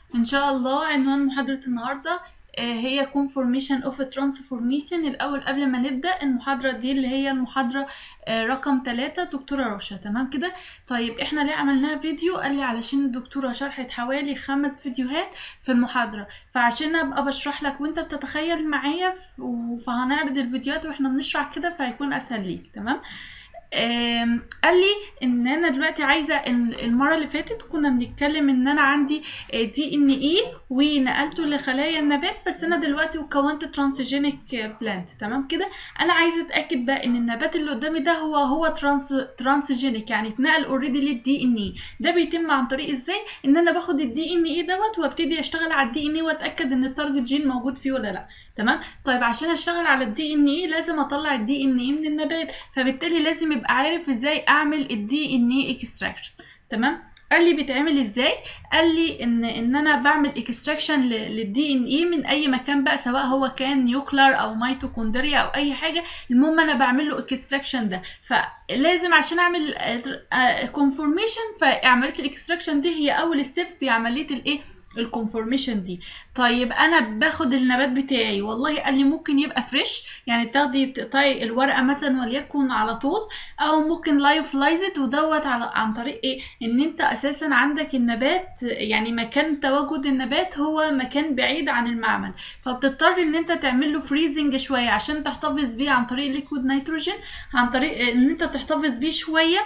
إن شاء الله عنوان محاضرة النهاردة آه، هي conformation of transformation الأول قبل ما نبدأ المحاضرة دي اللي هي المحاضرة آه، رقم ثلاثة دكتورة رشا تمام كده طيب احنا ليه عملناها فيديو قال لي علشان الدكتورة شرحت حوالي خمس فيديوهات في المحاضرة فعشان ابقى بشرح لك وانت بتتخيل معايا ف- فهنعرض الفيديوهات واحنا بنشرح كده فهيكون اسهل ليك تمام آم، قال لي ان انا دلوقتي عايزه ال- المره اللي فاتت كنا بنتكلم ان انا عندي دي ان اي ونقلته لخلايا النبات بس انا دلوقتي كونت ترانسجينيك بلانت تمام كده انا عايزه اتاكد بقى ان النبات اللي قدامي ده هو هو ترانس ترانسجينيك يعني اتنقل اوريدي للدي ان اي ده بيتم عن طريق ازاي ان انا باخد الدي ان اي دوت وابتدي اشتغل على الدي ان اي واتاكد ان التارجت جين موجود فيه ولا لا تمام طيب عشان اشتغل على الدي ان اي لازم اطلع الدي ان اي من النبات فبالتالي لازم يبقى عارف ازاي اعمل الدي ان اي اكستراكشن تمام قال لي بيتعمل ازاي قال لي ان ان انا بعمل اكستراكشن للدي ان اي من اي مكان بقى سواء هو كان نيوكلر او ميتوكوندريا او اي حاجه المهم انا بعمل له اكستراكشن ده فلازم عشان اعمل كونفورميشن فعمليه الاكستراكشن دي هي اول ستيب في عمليه الايه الكونفورميشن دي طيب انا باخد النبات بتاعي والله قال لي ممكن يبقى فريش يعني تاخدي تقطعي الورقه مثلا وليكن على طول او ممكن لايف لايزت ودوت على عن طريق ايه ان انت اساسا عندك النبات يعني مكان تواجد النبات هو مكان بعيد عن المعمل فبتضطر ان انت تعمل له فريزنج شويه عشان تحتفظ بيه عن طريق ليكويد نيتروجين عن طريق ان انت تحتفظ بيه شويه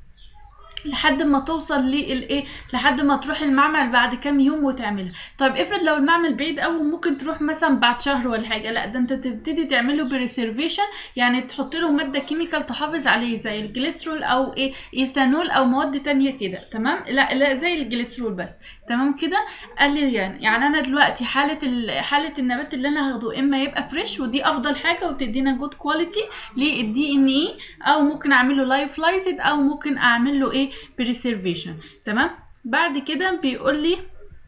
لحد ما توصل للايه لحد ما تروح المعمل بعد كام يوم وتعملها طيب افرض لو المعمل بعيد قوي ممكن تروح مثلا بعد شهر ولا حاجه لا ده انت تبتدي تعمله بريسيرفيشن يعني تحط له ماده كيميكال تحافظ عليه زي الجليسرول او ايه ايثانول او مواد تانية كده تمام لا لا زي الجليسرول بس تمام كده قال لي يعني يعني انا دلوقتي حاله ال- حاله النبات اللي انا هاخده اما يبقى فريش ودي افضل حاجه وتدينا جود كواليتي للدي ان اي او ممكن اعمله لايف لايزد او ممكن اعمل له ايه بريسيرفيشن تمام بعد كده بيقول لي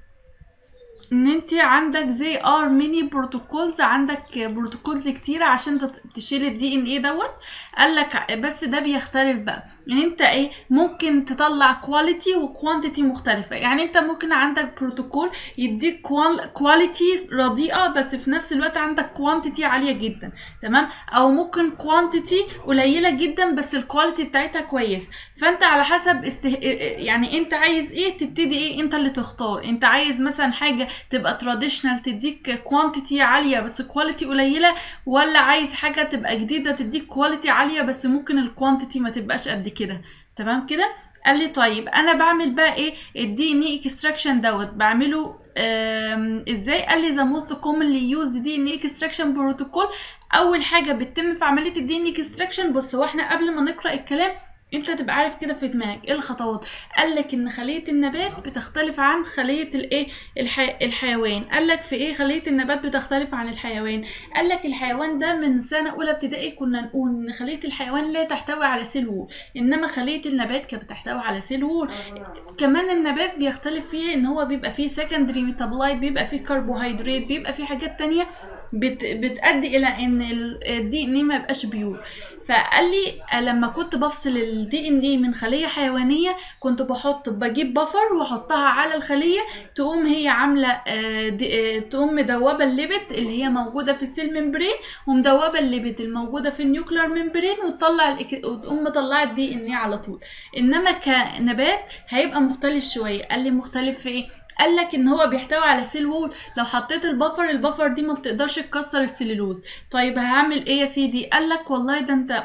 ان انت عندك زي ار ميني بروتوكولز عندك بروتوكولز كتيرة عشان تت- تشيل الدي ان ايه دوت قال لك بس ده بيختلف بقى ان انت ايه ممكن تطلع كواليتي وكوانتيتي مختلفة يعني انت ممكن عندك بروتوكول يديك كواليتي رديئة بس في نفس الوقت عندك كوانتيتي عالية جدا تمام او ممكن كوانتيتي قليلة جدا بس الكواليتي بتاعتها كويس فانت على حسب استه... يعني انت عايز ايه تبتدي ايه انت اللي تختار انت عايز مثلا حاجة تبقى تراديشنال تديك كوانتيتي عالية بس كواليتي قليلة ولا عايز حاجة تبقى جديدة تديك كواليتي عالية بس ممكن الكوانتيتي ما تبقاش قد كده تمام كده قال لي طيب انا بعمل بقى ايه الدي ان اي اكستراكشن دوت بعمله آم، ازاي قال لي ذا موست كومنلي يوزد دي ان اي اكستراكشن بروتوكول اول حاجه بتتم في عمليه الدي ان اي اكستراكشن بص هو احنا قبل ما نقرا الكلام انت تبقى عارف كده في دماغك ايه الخطوات قال لك ان خليه النبات بتختلف عن خليه الايه الحي... الحيوان قال لك في ايه خليه النبات بتختلف عن الحيوان قال لك الحيوان ده من سنه اولى ابتدائي كنا نقول ان خليه الحيوان لا تحتوي على سيل وول انما خليه النبات كانت بتحتوي على سيل وول كمان النبات بيختلف فيه ان هو بيبقى فيه سكندري ميتابولايت بيبقى فيه كربوهيدرات بيبقى فيه حاجات تانية بت... بتؤدي الى ان الدي ان ايه ما يبقاش بيور فقال لي لما كنت بفصل الدي ان ايه من خليه حيوانيه كنت بحط بجيب بفر واحطها على الخليه تقوم هي عامله آه، دي- آه، تقوم مدوبه الليبت اللي هي موجوده في السيل ممبرين ومدوبه الليبت الموجوده في النيوكلير ممبرين وتطلع الإك- وتقوم مطلعه الدي ان ايه على طول انما كنبات هيبقى مختلف شويه قال لي مختلف في ايه قال لك ان هو بيحتوي على سيل وول لو حطيت البفر البفر دي ما بتقدرش تكسر السليلوز طيب هعمل ايه يا سيدي قال لك والله ده انت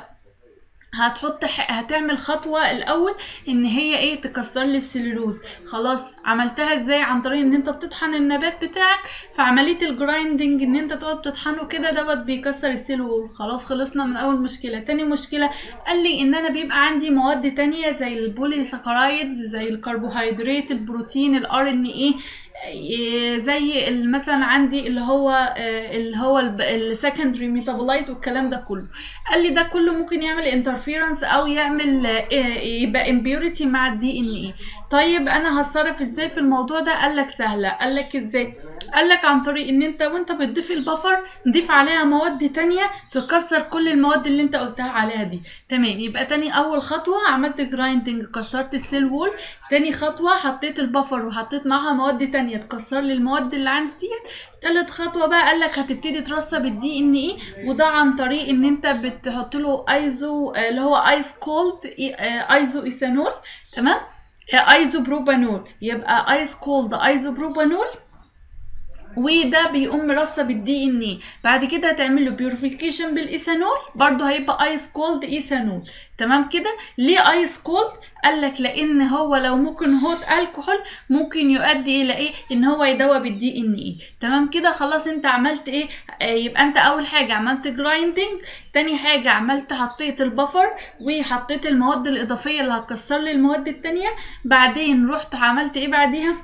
هتحط ح... هتعمل خطوة الأول إن هي إيه تكسر لي السليلوز خلاص عملتها إزاي عن طريق إن أنت بتطحن النبات بتاعك فعملية الجرايندنج إن أنت تقعد تطحنه كده دوت بيكسر السيلول خلاص خلصنا من أول مشكلة تاني مشكلة قال لي إن أنا بيبقى عندي مواد تانية زي البولي ساكرايدز زي الكربوهيدرات البروتين الار ان ايه إيه زي ال- مثلا عندي اللي هو آه، اللي هو السكندري ميتابولايت والكلام ده كله قال لي ده كله ممكن يعمل انترفيرنس او يعمل آه، يبقى امبيوريتي مع الدي ان اي طيب انا هتصرف ازاي في الموضوع ده قال لك سهله قال لك ازاي قال لك عن طريق ان انت وانت بتضيف البفر ضيف عليها مواد تانية تكسر كل المواد اللي انت قلتها عليها دي تمام يبقى تاني اول خطوة عملت جرايندنج كسرت السيل وول تاني خطوة حطيت البفر وحطيت معاها مواد تانية تكسر لي المواد اللي عندي ديت تالت خطوة بقى قال لك هتبتدي ترسب الدي ان ايه وده عن طريق ان انت بتحط له ايزو اللي هو ايس كولد ايزو ايثانول تمام ايزو بروبانول يبقى ايس كولد ايزو بروبانول وده بيقوم مرسب الدي ان ايه بعد كده هتعمل له بيوريفيكيشن بالايثانول برضه هيبقى ايس كولد ايثانول تمام كده ليه ايس كولد قال لك لان هو لو ممكن هوت الكحول ممكن يؤدي الى ايه ان هو يدوب الدي ان ايه تمام كده خلاص انت عملت ايه آه يبقى انت اول حاجه عملت جرايندنج تاني حاجه عملت حطيت البفر وحطيت المواد الاضافيه اللي هتكسر لي المواد التانية بعدين رحت عملت ايه بعديها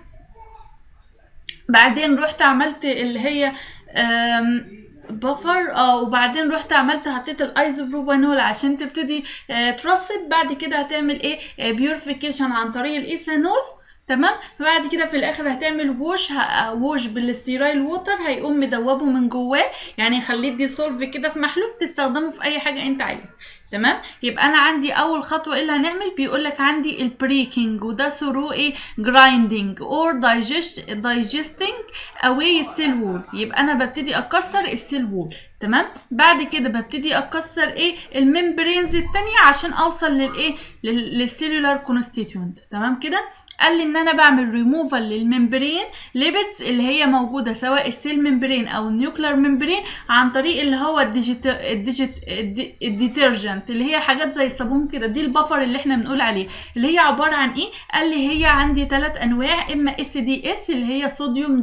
بعدين رحت عملت اللي هي بفر اه وبعدين رحت عملت حطيت الايزوبروبانول عشان تبتدي آه ترسب بعد كده هتعمل ايه آه بيورفيكيشن عن طريق الايثانول تمام بعد كده في الاخر هتعمل ووش ووش بالستيرايل ووتر هيقوم مدوبه من جواه يعني يخليه ديسولف كده في محلول تستخدمه في اي حاجه انت عايزها تمام يبقى انا عندي اول خطوه ايه اللي هنعمل بيقول لك عندي البريكنج وده ثرو ايه جرايندنج اور دايجست دايجستنج اواي السيل وول يبقى انا ببتدي اكسر السيل وول تمام بعد كده ببتدي اكسر ايه الممبرينز التانية عشان اوصل للايه للسيلولار كونستيتيوينت تمام كده قال لي ان انا بعمل ريموفال للممبرين ليبيدز اللي هي موجوده سواء السيل ممبرين او النيوكلير ممبرين عن طريق اللي هو الديجيت الديجيت الديترجنت اللي هي حاجات زي الصابون كده دي البفر اللي احنا بنقول عليه اللي هي عباره عن ايه قال لي هي عندي ثلاث انواع اما اس دي اس اللي هي صوديوم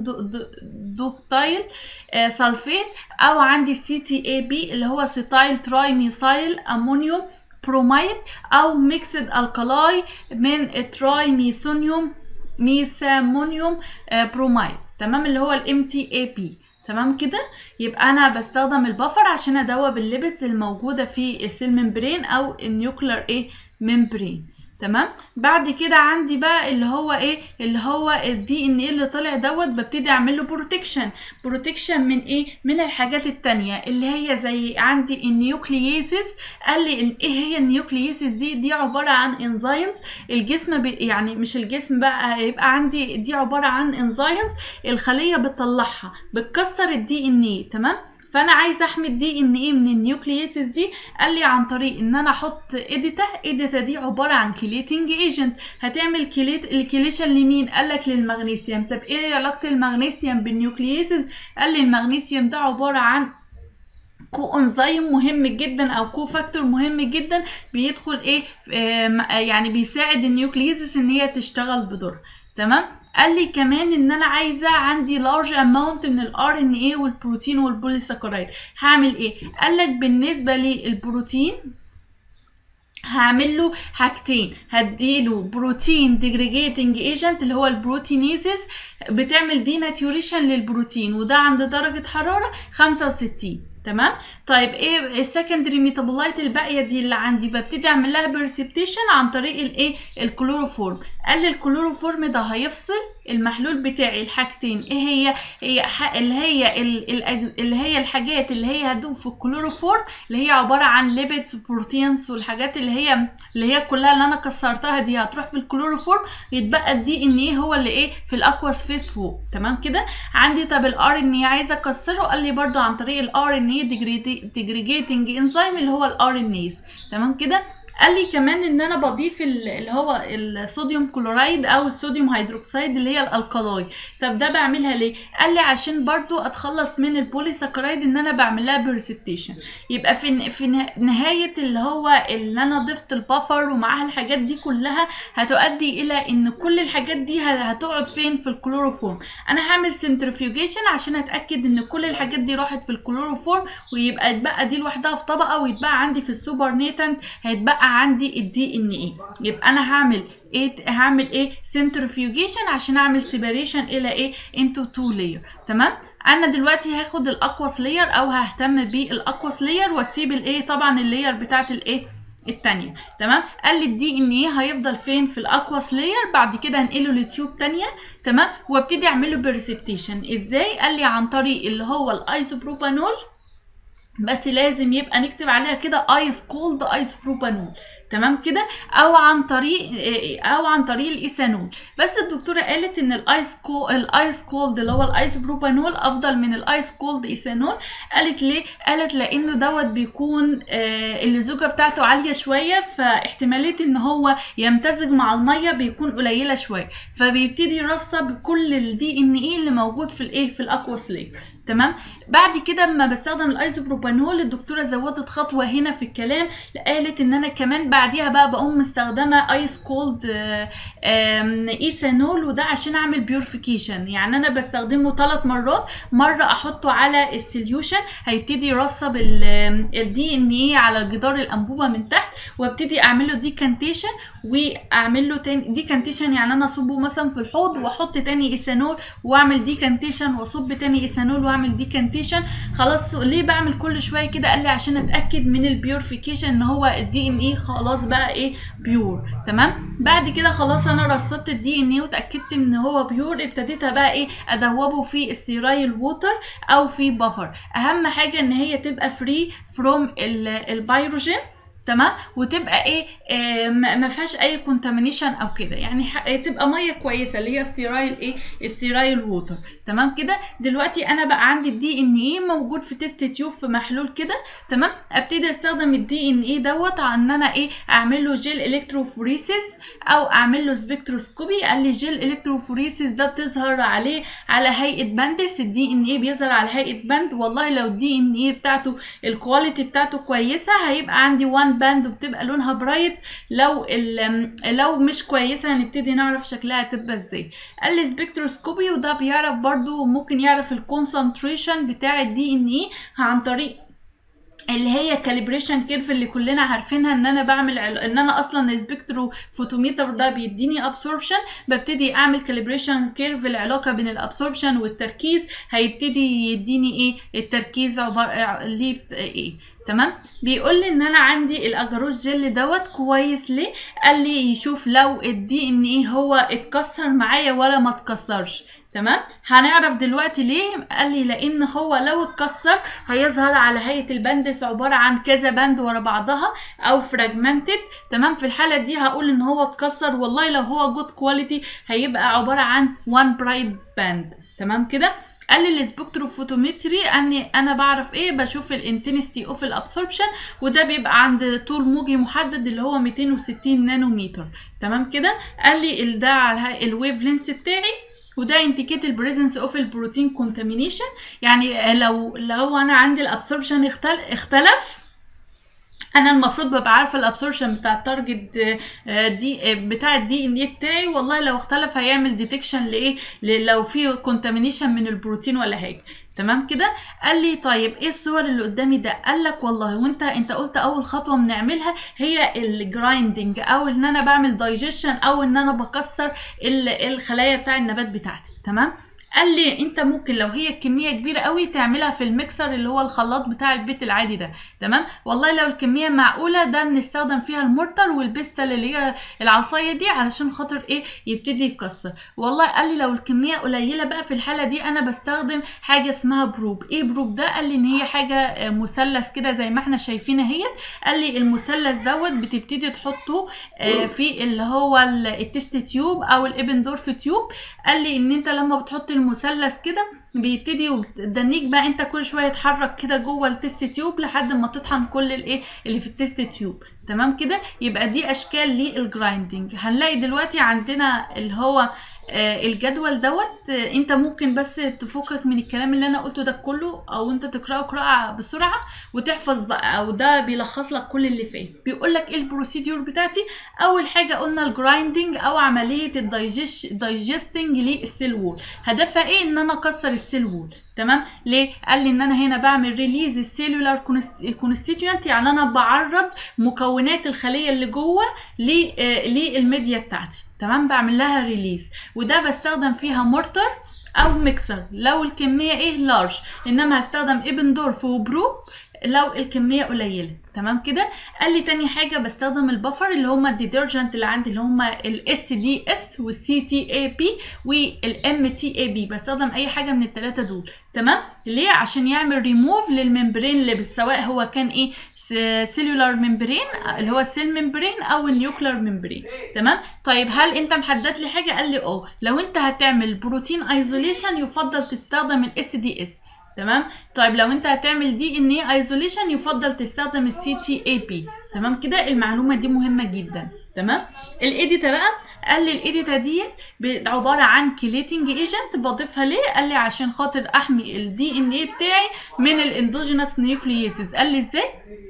دوكتايل آه سلفيت او عندي سي تي اي بي اللي هو سيتايل تراي ميثايل امونيوم برومايد او ميكسد الكالاي من تراي ميثونيوم ميثامونيوم برومايد تمام اللي هو الام تي اي بي تمام كده يبقى انا بستخدم البفر عشان ادوب الليبيدز الموجوده في السيل ممبرين او النيوكلير ايه ممبرين تمام بعد كده عندي بقى اللي هو ايه اللي هو الدي ان ايه اللي طلع دوت ببتدي اعمل له بروتكشن بروتكشن من ايه من الحاجات التانية اللي هي زي عندي النيوكلييسيس قال لي ايه هي النيوكلييسيس دي دي عباره عن انزيمز الجسم بي يعني مش الجسم بقى هيبقى عندي دي عباره عن انزيمز الخليه بتطلعها بتكسر الدي ان ايه تمام فانا عايزه احمي الدي ان ايه من النيوكلييسيس دي قال لي عن طريق ان انا احط اديتا اديتا دي عباره عن كليتنج ايجنت هتعمل كليت الكليشن لمين قال لك للمغنيسيوم طب ايه علاقه المغنيسيوم بالنيوكلييسيس قال لي المغنيسيوم ده عباره عن كو انزيم مهم جدا او كو فاكتور مهم جدا بيدخل ايه آه يعني بيساعد النيوكلييسيس ان هي تشتغل بدور تمام قال لي كمان ان انا عايزه عندي لارج اماونت من الار ان اي والبروتين والبوليساكرايد هعمل ايه قال لك بالنسبه للبروتين هعمل له حاجتين هديله بروتين ديجريجيتنج ايجنت اللي هو البروتينيسيس بتعمل دي ناتيوريشن للبروتين وده عند درجه حراره 65 تمام طيب ايه السكندري ميتابولايت الباقيه دي اللي عندي ببتدي اعمل لها برسبتيشن عن طريق الايه الكلوروفورم قال لي الكلوروفورم ده هيفصل المحلول بتاعي الحاجتين ايه هي هي اللي هي اللي هي الحاجات اللي هي هتدوب في الكلوروفورم اللي هي عباره عن ليبيدز بروتينز والحاجات اللي هي اللي هي كلها اللي انا كسرتها دي هتروح في الكلوروفورم يتبقى الدي ان ايه هو اللي ايه في الاكواس فيس فوق تمام كده عندي طب الار ان ايه عايزه اكسره قال لي برده عن طريق الار ان ايه ديجريجيتنج انزيم اللي هو الار ان ايز تمام كده قال لي كمان ان انا بضيف اللي هو الصوديوم كلورايد او الصوديوم هيدروكسيد اللي هي الالكالاي طب ده بعملها ليه قال لي عشان برضو اتخلص من البوليساكرايد ان انا بعمل لها برسبتيشن يبقى في في نهايه اللي هو اللي انا ضفت البفر ومعاها الحاجات دي كلها هتؤدي الى ان كل الحاجات دي هتقعد فين في الكلوروفورم انا هعمل سنترفيوجيشن عشان اتاكد ان كل الحاجات دي راحت في الكلوروفورم ويبقى يتبقى دي لوحدها في طبقه ويتبقى عندي في السوبر نيتنت هيتبقى عندي الدي ان ايه يبقى انا هعمل ايه هعمل ايه سنترفيوجيشن عشان اعمل سيبريشن الى ايه انتو تو لاير تمام انا دلوقتي هاخد الاكواس لاير او ههتم بالاكواس لاير واسيب الايه طبعا اللاير بتاعت الايه التانية تمام قال لي الدي ان ايه هيفضل فين في الاكواس لاير بعد كده انقله لتيوب تانية تمام وابتدي اعمل له بريسبتيشن ازاي قال لي عن طريق اللي هو الايزوبروبانول بس لازم يبقى نكتب عليها كده ايس كولد ايس بروبانول تمام كده او عن طريق او عن طريق الايثانول بس الدكتوره قالت ان الايس كو الايس كولد اللي هو الايس بروبانول افضل من الايس كولد ايثانول قالت ليه قالت لانه دوت بيكون آه اللزوجه بتاعته عاليه شويه فاحتماليه ان هو يمتزج مع الميه بيكون قليله شويه فبيبتدي يرسب كل الدي ان ايه اللي موجود في الايه في الاكواس لير تمام بعد كده اما بستخدم الايزوبروبانول الدكتوره زودت خطوه هنا في الكلام قالت ان انا كمان بعديها بقى بقوم مستخدمه ايس كولد ايثانول وده عشان اعمل بيورفيكيشن يعني انا بستخدمه ثلاث مرات مره احطه على السوليوشن هيبتدي يرسب الدي ان ايه على جدار الانبوبه من تحت وابتدي اعمل له ديكانتيشن واعمل له تاني ديكانتيشن يعني انا اصبه مثلا في الحوض واحط تاني ايثانول واعمل ديكانتيشن واصب تاني ايثانول واعمل ديكانتيشن خلاص ليه بعمل كل شويه كده قال لي عشان اتاكد من البيورفيكيشن ان هو الدي ان ايه خلاص بقى ايه بيور تمام بعد كده خلاص انا رصدت الدي ان ايه وتاكدت ان هو بيور ابتديت بقى ايه ادوبه في استيرايل ووتر او في بفر اهم حاجه ان هي تبقى فري فروم البيروجين تمام وتبقى ايه, إيه ما فيهاش اي كونتامينيشن او كده يعني تبقى ميه كويسه اللي هي ستيرايل ايه ستيرايل ووتر تمام كده دلوقتي انا بقى عندي الدي ان ايه موجود في تيست تيوب في محلول كده تمام ابتدي استخدم الدي ان ايه دوت ان انا ايه اعمل له جيل الكتروفوريسيس او اعمل له سبكتروسكوبي قال لي جيل الكتروفوريسيس ده بتظهر عليه على هيئه بندس الدي ان ايه بيظهر على هيئه بند والله لو الدي ان ايه بتاعته الكواليتي بتاعته كويسه هيبقى عندي 1 باند وبتبقى لونها برايت لو لو مش كويسه هنبتدي نعرف شكلها هتبقى ازاي قال لي سبكتروسكوبي وده بيعرف برضو ممكن يعرف الكونسنتريشن بتاع الدي ان ايه عن طريق اللي هي كاليبريشن كيرف اللي كلنا عارفينها ان انا بعمل عل... ان انا اصلا السبكترو فوتوميتر ده بيديني ابسوربشن ببتدي اعمل كاليبريشن كيرف العلاقه بين الابسوربشن والتركيز هيبتدي يديني ايه التركيز عباره ليه ايه تمام بيقول لي ان انا عندي الاجاروس جل دوت كويس ليه قال لي يشوف لو الدي ان ايه هو اتكسر معايا ولا ما اتكسرش تمام هنعرف دلوقتي ليه قال لي لان هو لو اتكسر هيظهر على هيئه البندس عباره عن كذا بند ورا بعضها او فراجمنتد تمام في الحاله دي هقول ان هو اتكسر والله لو هو جود كواليتي هيبقى عباره عن وان برايت باند تمام كده قال لي السبكتروفوتومتري اني انا بعرف ايه بشوف الانتنستي اوف الابسوربشن وده بيبقى عند طول موجي محدد اللي هو 260 نانومتر تمام كده قال لي ده على الويف لينث بتاعي وده انديكيت البريزنس اوف البروتين كونتامينيشن يعني لو لو انا عندي الابسوربشن اختلف انا المفروض ببقى عارفه الابسوربشن بتاع التارجت دي بتاع الدي ان ايه بتاعي والله لو اختلف هيعمل ديتكشن لايه لو في كونتامينيشن من البروتين ولا حاجه تمام كده قال لي طيب ايه الصور اللي قدامي ده قال لك والله وانت انت قلت اول خطوه بنعملها هي الجرايندنج او ان انا بعمل دايجيشن او ان انا بكسر الخلايا بتاع النبات بتاعتي تمام قال لي انت ممكن لو هي الكميه كبيره قوي تعملها في الميكسر اللي هو الخلاط بتاع البيت العادي ده تمام والله لو الكميه معقوله ده بنستخدم فيها المورتر والبستل اللي هي العصايه دي علشان خاطر ايه يبتدي يتكسر والله قال لي لو الكميه قليله بقى في الحاله دي انا بستخدم حاجه اسمها بروب ايه بروب ده قال لي ان هي حاجه مثلث كده زي ما احنا شايفين اهيت قال لي المثلث دوت بتبتدي تحطه في اللي هو التست تيوب او الابندورف تيوب قال لي ان انت لما بتحط المثلث كده بيبتدي وتدنيك بقى انت كل شويه تحرك كده جوه التست تيوب لحد ما تطحن كل الايه اللي في التست تيوب تمام كده يبقى دي اشكال للجرايندنج هنلاقي دلوقتي عندنا اللي هو آه الجدول دوت آه انت ممكن بس تفكك من الكلام اللي انا قلته ده كله او انت تقراه قراءه بسرعه وتحفظ بقى او ده بيلخص لك كل اللي فات بيقول لك ايه البروسيدور بتاعتي اول حاجه قلنا الجرايندنج او عمليه الدايجستنج للسيل وول هدفها ايه ان انا اكسر السيل وول تمام ليه قال لي ان انا هنا بعمل ريليز السيلولار كونستيتيوينت يعني انا بعرض مكونات الخليه اللي جوه للميديا بتاعتي تمام بعمل لها ريليز وده بستخدم فيها مورتر او ميكسر لو الكميه ايه لارج انما هستخدم ابندورف وبرو لو الكميه قليله تمام كده قال لي تاني حاجه بستخدم البفر اللي هما الديترجنت اللي عندي اللي هما الاس دي اس والسي تي اي بي والام تي اي بي بستخدم اي حاجه من الثلاثه دول تمام ليه عشان يعمل ريموف للممبرين ليبل سواء هو كان ايه سيلولار ممبرين اللي هو السيل ممبرين او النيوكلير ممبرين تمام طيب هل انت محدد لي حاجه قال لي اه لو انت هتعمل بروتين ايزوليشن يفضل تستخدم الاس دي اس تمام طيب لو انت هتعمل دي ان اي ايزوليشن يفضل تستخدم السي تي اي بي تمام كده المعلومه دي مهمه جدا تمام الايديتا بقى قال لي الايديتا دي عباره عن كليتنج ايجنت بضيفها ليه قال لي عشان خاطر احمي الدي ان اي بتاعي من الاندوجينوس نيوكلييتز قال لي ازاي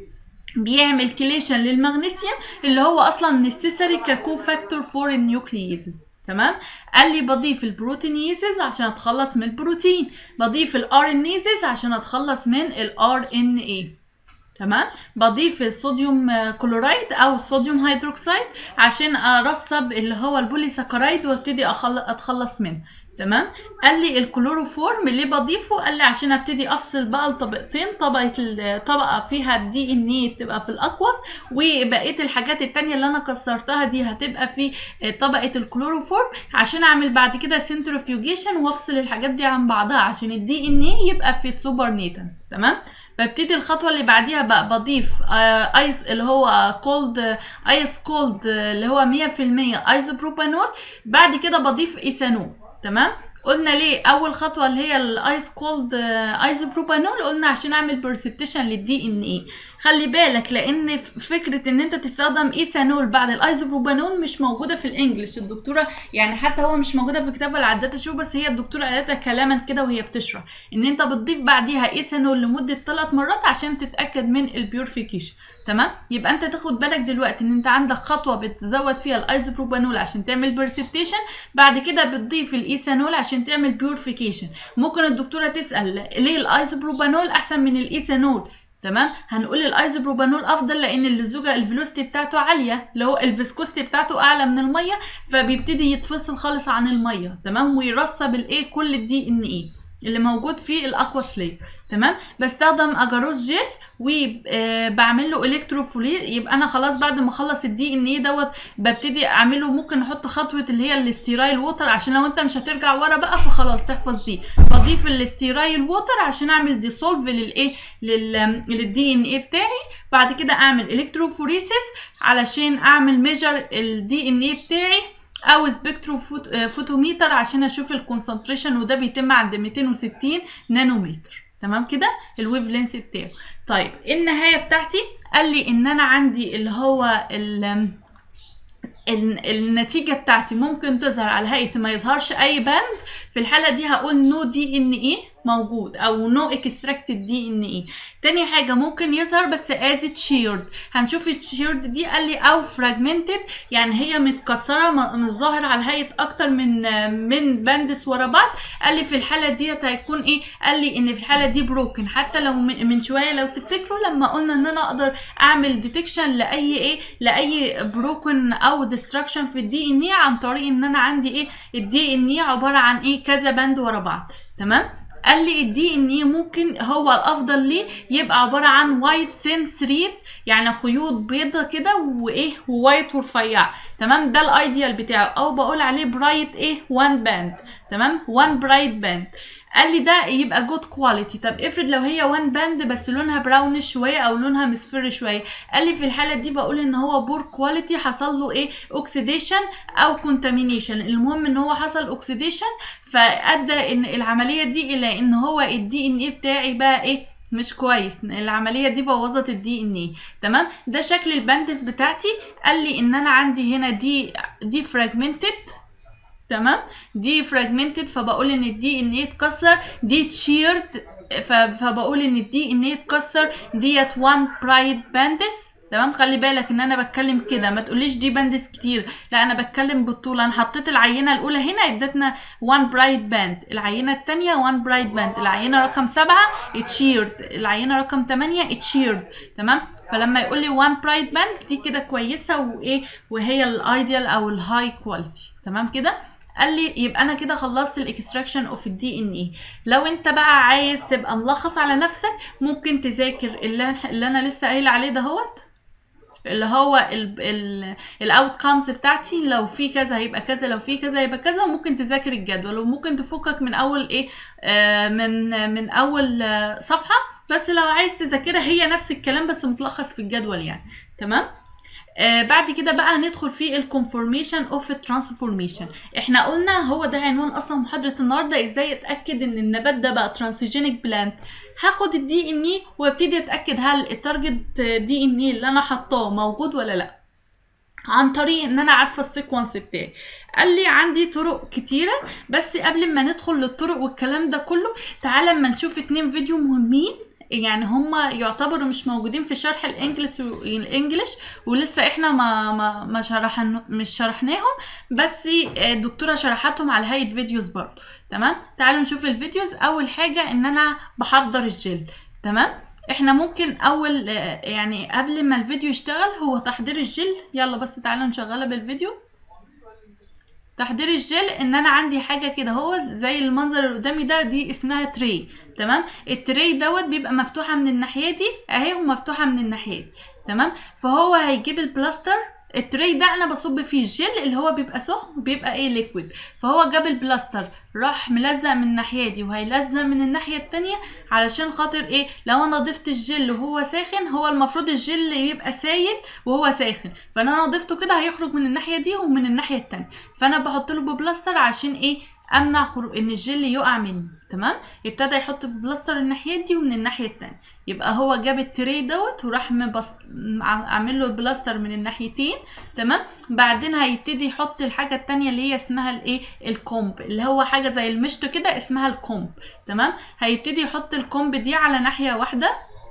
بيعمل كليشن للمغنيسيوم اللي هو اصلا نسيسري ككو فاكتور فور النيوكلييزز تمام قال لي بضيف البروتينيزز عشان اتخلص من البروتين بضيف الار انيزز عشان اتخلص من الار ان اي تمام بضيف الصوديوم كلورايد او الصوديوم هيدروكسيد عشان ارسب اللي هو البوليساكرايد وابتدي اتخلص منه تمام قال لي الكلوروفورم اللي بضيفه قال لي عشان ابتدي افصل بقى الطبقتين طبقه الطبقه فيها الدي ان اي تبقى في الاقوس وبقيه الحاجات التانية اللي انا كسرتها دي هتبقى في طبقه الكلوروفورم عشان اعمل بعد كده سنترفيوجيشن وافصل الحاجات دي عن بعضها عشان الدي ان اي يبقى في السوبر نيتن تمام ببتدي الخطوه اللي بعديها بقى بضيف ايس اللي هو كولد ايس كولد اللي هو 100% ايزوبروبانول بعد كده بضيف ايثانول تمام قلنا ليه اول خطوه اللي هي الايس كولد ايزوبروبانول قلنا عشان اعمل برسبتيشن للدي ان اي خلي بالك لان فكره ان انت تستخدم ايثانول بعد الايزوبروبانول مش موجوده في الانجليش الدكتوره يعني حتى هو مش موجوده في كتاب العدات شو بس هي الدكتوره قالتها كلاما كده وهي بتشرح ان انت بتضيف بعديها ايثانول لمده 3 مرات عشان تتاكد من البيورفيكيشن تمام يبقى انت تاخد بالك دلوقتي ان انت عندك خطوه بتزود فيها الايزوبروبانول عشان تعمل برسبتيشن بعد كده بتضيف الايثانول عشان تعمل بيورفيكيشن ممكن الدكتوره تسال ليه الايزوبروبانول احسن من الايثانول تمام هنقول الايزوبروبانول افضل لان اللزوجه الفيلوستي بتاعته عاليه اللي هو الفيسكوستي بتاعته اعلى من الميه فبيبتدي يتفصل خالص عن الميه تمام ويرسب الايه كل الدي ان اي اللي موجود في الاكواس لاير تمام بستخدم اجاروس جيل وبعمل له الكتروفوريز يبقى انا خلاص بعد ما اخلص الدي ان ايه دوت ببتدي اعمله ممكن نحط خطوه اللي هي الاستيرايل ووتر عشان لو انت مش هترجع ورا بقى فخلاص تحفظ دي بضيف الاستيرايل ووتر عشان اعمل ديسولف للايه للدي ان ايه بتاعي بعد كده اعمل الكتروفوريسيس علشان اعمل ميجر الدي ان ايه بتاعي او سبكترو فوتوميتر عشان اشوف الكونسنتريشن وده بيتم عند 260 نانومتر تمام كده الويف لينس بتاعه طيب النهايه بتاعتي قال لي ان انا عندي اللي هو ال النتيجة بتاعتي ممكن تظهر على هيئة ما يظهرش أي باند في الحالة دي هقول نو دي إن إيه موجود أو نو اكستراكتد دي إن إيه تاني حاجة ممكن يظهر بس از تشيرد هنشوف التشيرد دي قال لي أو فراجمنتد يعني هي متكسرة مش ظاهر على هيئة أكتر من من باندس ورا بعض قال لي في الحالة ديت هيكون إيه قال لي إن في الحالة دي بروكن حتى لو من شوية لو تفتكروا لما قلنا إن أنا أقدر أعمل ديتكشن لأي إيه لأي بروكن أو ديستراكشن في الدي ان اي عن طريق ان انا عندي ايه الدي ان اي عباره عن ايه كذا باند ورا بعض تمام قال لي الدي ان اي ممكن هو الافضل ليه يبقى عباره عن وايت سين ثريد يعني خيوط بيضه كده وايه ووايت ورفيع تمام ده الايديال بتاعه او بقول عليه برايت ايه وان باند تمام وان برايت باند قال لي ده يبقى جود كواليتي طب افرض لو هي وان باند بس لونها براونش شويه او لونها مصفر شويه قال لي في الحاله دي بقول ان هو بور كواليتي حصل له ايه اوكسيديشن او كونتامينيشن المهم ان هو حصل اوكسيديشن فادى ان العمليه دي الى ان هو الدي ان ايه بتاعي بقى ايه مش كويس العمليه دي بوظت الدي ان ايه تمام ده شكل الباندس بتاعتي قال لي ان انا عندي هنا دي دي فراجمنتد تمام دي فراجمنتد فبقول ان الدي ان ايه اتكسر دي تشيرد فبقول ان الدي ان ايه اتكسر ديت وان برايد باندس تمام خلي بالك ان انا بتكلم كده ما تقوليش دي باندس كتير لا انا بتكلم بالطول انا حطيت العينه الاولى هنا ادتنا 1 برايت باند العينه الثانيه 1 برايت باند العينه رقم 7 اتشيرد العينه رقم 8 اتشيرد تمام فلما يقول لي 1 برايت باند دي كده كويسه وايه وهي الايديال او الهاي كواليتي تمام كده قال لي يبقى انا كده خلصت الاكستراكشن اوف الدي ان اي لو انت بقى عايز تبقى ملخص على نفسك ممكن تذاكر اللي, اللي انا لسه قايله عليه دهوت اللي هو الاوت كامز بتاعتي لو في كذا هيبقى كذا لو في كذا هيبقى كذا وممكن تذاكر الجدول وممكن تفكك من اول ايه آه من من اول آه صفحه بس لو عايز تذاكرها هي نفس الكلام بس متلخص في الجدول يعني تمام آه بعد كده بقى هندخل في الكونفورميشن اوف الترانسفورميشن احنا قلنا هو ده عنوان اصلا محاضره النهارده ازاي اتاكد ان النبات ده بقى ترانسجينيك بلانت هاخد الدي ان اي وابتدي اتاكد هل التارجت دي ان اي اللي انا حطاه موجود ولا لا عن طريق ان انا عارفه السيكونس بتاعي قال لي عندي طرق كتيره بس قبل ما ندخل للطرق والكلام ده كله تعالى اما نشوف اتنين فيديو مهمين يعني هما يعتبروا مش موجودين في شرح الانجليش الانجليش ولسه احنا ما ما ما شرحن مش شرحناهم بس الدكتوره شرحتهم على هيئه فيديوز برضه تمام تعالوا نشوف الفيديوز اول حاجه ان انا بحضر الجل تمام احنا ممكن اول يعني قبل ما الفيديو يشتغل هو تحضير الجل يلا بس تعالوا نشغلها بالفيديو تحضير الجل ان انا عندي حاجه كده هو زي المنظر اللي قدامي ده دي اسمها تري تمام التري دوت بيبقى مفتوحه من الناحيه دي اهي ومفتوحه من الناحيه دي تمام فهو هيجيب البلاستر التري ده انا بصب فيه الجل اللي هو بيبقى سخن بيبقى ايه ليكويد فهو جاب البلاستر راح ملزق من الناحيه دي وهيلزق من الناحيه التانية علشان خاطر ايه لو انا ضفت الجل وهو ساخن هو المفروض الجل يبقى سايل وهو ساخن فانا انا ضفته كده هيخرج من الناحيه دي ومن الناحيه التانية فانا بحط له ببلاستر عشان ايه امنع خروج ان الجل يقع مني تمام ابتدى يحط ببلاستر الناحيه دي ومن الناحيه التانية يبقى هو جاب التري دوت وراح مبص... عامل له البلاستر من الناحيتين تمام بعدين هيبتدي يحط الحاجه التانية اللي هي اسمها الايه الكومب اللي هو حاجه زي المشط كده اسمها الكومب تمام هيبتدي يحط الكومب دي على ناحيه واحده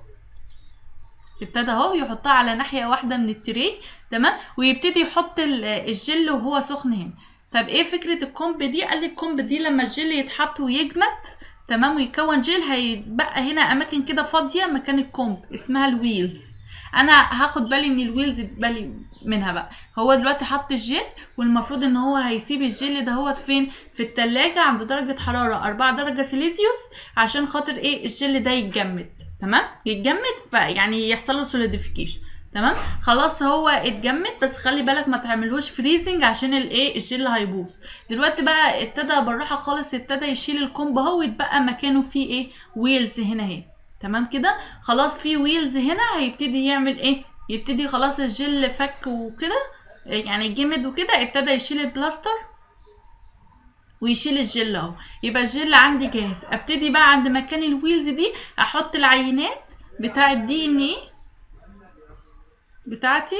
ابتدى اهو يحطها على ناحيه واحده من التري تمام ويبتدي يحط الجل وهو سخن هنا طب ايه فكره الكومب دي قال لي الكومب دي لما الجل يتحط ويجمد تمام ويكون جيل هيبقى هنا اماكن كده فاضيه مكان الكومب اسمها الويلز انا هاخد بالي من الويلز بالي منها بقى هو دلوقتي حط الجيل والمفروض ان هو هيسيب الجيل دهوت فين في التلاجة عند درجة حرارة 4 درجة سيليزيوس عشان خاطر ايه الجيل ده يتجمد تمام يتجمد فيعني يحصل له سوليديفيكيشن تمام خلاص هو اتجمد بس خلي بالك ما تعملوش فريزنج عشان الايه الجل هيبوظ دلوقتي بقى ابتدى بالراحه خالص ابتدى يشيل الكومب اهو ويتبقى مكانه فيه ايه ويلز هنا اهي تمام كده خلاص في ويلز هنا هيبتدي يعمل ايه يبتدي خلاص الجل فك وكده يعني جمد وكده ابتدى يشيل البلاستر ويشيل الجل اهو يبقى الجل عندي جاهز ابتدي بقى عند مكان الويلز دي احط العينات بتاع الدي ان ايه بتاعتي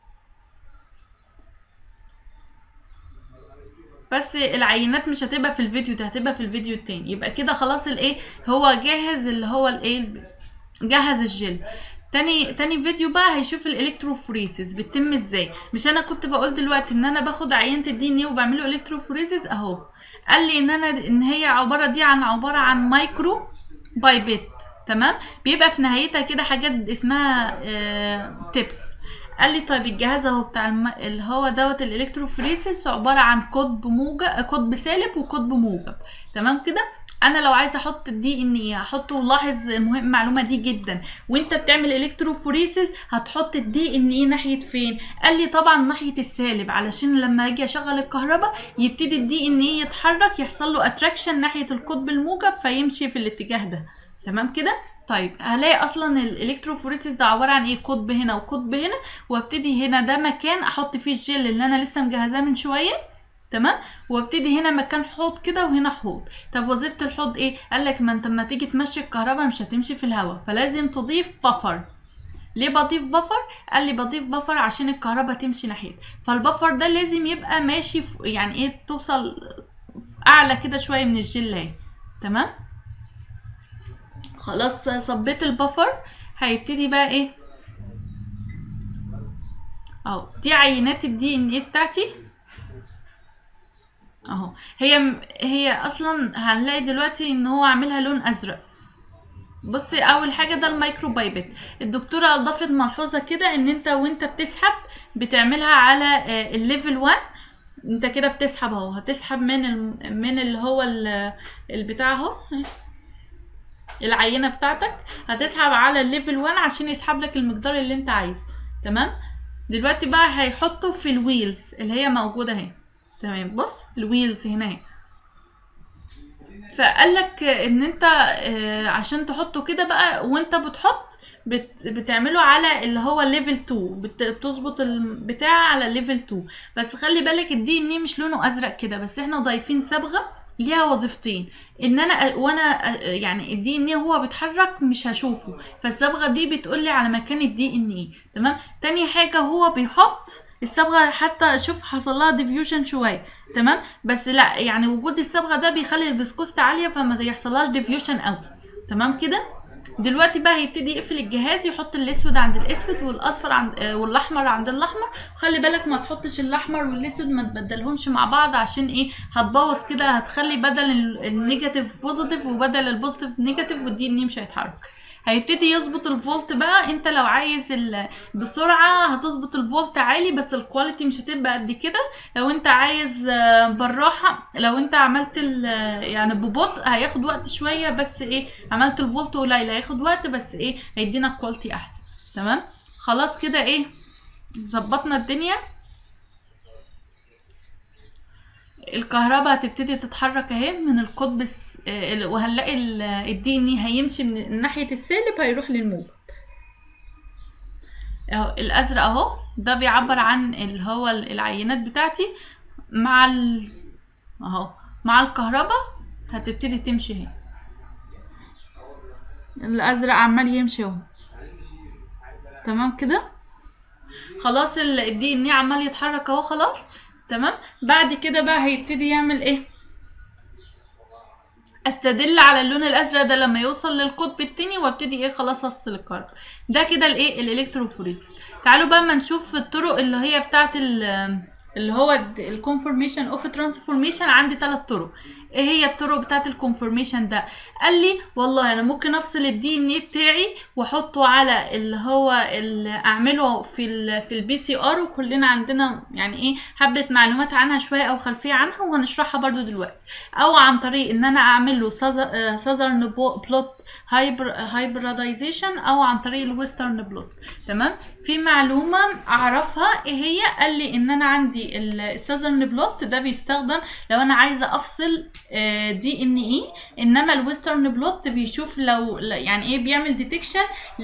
بس العينات مش هتبقى في الفيديو ده هتبقى في الفيديو التاني يبقى كده خلاص الايه هو جاهز اللي هو الايه جهز الجل تاني تاني فيديو بقى هيشوف الالكتروفوريسيس بتتم ازاي مش انا كنت بقول دلوقتي ان انا باخد عينه الدي ان ايه وبعمله الكتروفوريسيس اهو قال لي ان انا ان هي عباره دي عن عباره عن مايكرو بايبت تمام بيبقى في نهايتها كده حاجات اسمها آه تيبس قال لي طيب الجهاز اهو بتاع الم... اللي هو دوت الالكتروفوريسيس عباره عن قطب موجب قطب سالب وقطب موجب تمام كده انا لو عايزه احط الدي ان ايه هحطه لاحظ مهم المعلومه دي جدا وانت بتعمل الكتروفوريسيس هتحط الدي ان ايه ناحيه فين قال لي طبعا ناحيه السالب علشان لما اجي اشغل الكهرباء يبتدي الدي ان ايه يتحرك يحصل له اتراكشن ناحيه القطب الموجب فيمشي في الاتجاه ده تمام كده طيب هلاقي اصلا الالكتروفوريسيس ده عباره عن ايه قطب هنا وقطب هنا وابتدي هنا ده مكان احط فيه الجل اللي انا لسه مجهزاه من شويه تمام وابتدي هنا مكان حوض كده وهنا حوض طب وظيفه الحوض ايه قال لك ما انت لما تيجي تمشي الكهرباء مش هتمشي في الهواء فلازم تضيف بفر ليه بضيف بفر قال لي بضيف بفر عشان الكهرباء تمشي ناحيه فالبفر ده لازم يبقى ماشي في يعني ايه توصل اعلى كده شويه من الجل اهي تمام خلاص صبيت البفر هيبتدي بقى ايه اهو دي عينات الدي ان ايه بتاعتي اهو هي هي اصلا هنلاقي دلوقتي ان هو عاملها لون ازرق بصي اول حاجه ده المايكرو بايبت الدكتوره اضافت ملحوظه كده ان انت وانت بتسحب بتعملها على الليفل 1 انت كده بتسحب اهو هتسحب من الم... من اللي هو ال- البتاع اهو العينه بتاعتك هتسحب على الليفل 1 عشان يسحب لك المقدار اللي انت عايزه تمام دلوقتي بقى هيحطه في الويلز اللي هي موجوده اهي تمام بص الويلز هنا اهي فقال لك ان انت آه، عشان تحطه كده بقى وانت بتحط بت بتعمله على اللي هو ليفل 2 بت- بتظبط البتاع على ليفل 2 بس خلي بالك الدي ان مش لونه ازرق كده بس احنا ضايفين صبغه ليها وظيفتين ان انا وانا يعني الدي ان هو بيتحرك مش هشوفه فالصبغه دي بتقولي على مكان الدي ان ايه تمام تاني حاجه هو بيحط الصبغه حتى شوف حصل لها ديفيوجن شويه تمام بس لا يعني وجود الصبغه ده بيخلي الفيسكوست عاليه فما يحصلهاش ديفيوجن قوي تمام كده دلوقتي بقى هيبتدي يقفل الجهاز يحط الاسود عند الاسود والاصفر عند آه، والاحمر عند الاحمر وخلي بالك ما تحطش الاحمر والاسود ما تبدلهمش مع بعض عشان ايه هتبوظ كده هتخلي بدل ال- النيجاتيف بوزيتيف وبدل البوزيتيف نيجاتيف والدي ان مش هيتحرك هيبتدي يظبط الفولت بقى انت لو عايز ال- بسرعه هتظبط الفولت عالي بس الكواليتي مش هتبقى قد كده لو انت عايز آه، بالراحه لو انت عملت ال- يعني ببطء هياخد وقت شويه بس ايه عملت الفولت قليل هياخد وقت بس ايه هيدينا كواليتي احسن تمام خلاص كده ايه ظبطنا الدنيا الكهرباء هتبتدي تتحرك اهي من القطب الس- آه، ال- وهنلاقي الدي ان هيمشي من ناحيه السالب هيروح للموجب اهو الازرق اهو ده بيعبر عن اللي هو ال- العينات بتاعتي مع ال... اهو مع الكهرباء هتبتدي تمشي اهي الازرق عمال يمشي اهو تمام كده خلاص الدي ان عمال يتحرك اهو خلاص تمام بعد كده بقى هيبتدي يعمل ايه استدل على اللون الازرق ده لما يوصل للقطب التاني وابتدي ايه خلاص افصل الكهرباء ده كده الايه الالكتروفوريز تعالوا بقى ما نشوف الطرق اللي هي بتاعت ال- اللي هو الكونفورميشن اوف ترانسفورميشن عندي ثلاث طرق ايه هي الطرق بتاعت الكونفورميشن ده قال لي والله انا ممكن افصل الدي ان ايه بتاعي واحطه على اللي هو اللي اعمله في ال في البي سي ار وكلنا عندنا يعني ايه حبه معلومات عنها شويه او خلفيه عنها وهنشرحها برضو دلوقتي او عن طريق ان انا اعمل له ساذرن بلوت هايبراديزيشن او عن طريق الويسترن بلوت تمام في معلومه اعرفها ايه هي قال لي ان انا عندي الساذرن بلوت ده بيستخدم لو انا عايزه افصل دي ان اي انما الويسترن بلوت بيشوف لو يعني ايه بيعمل ديتكشن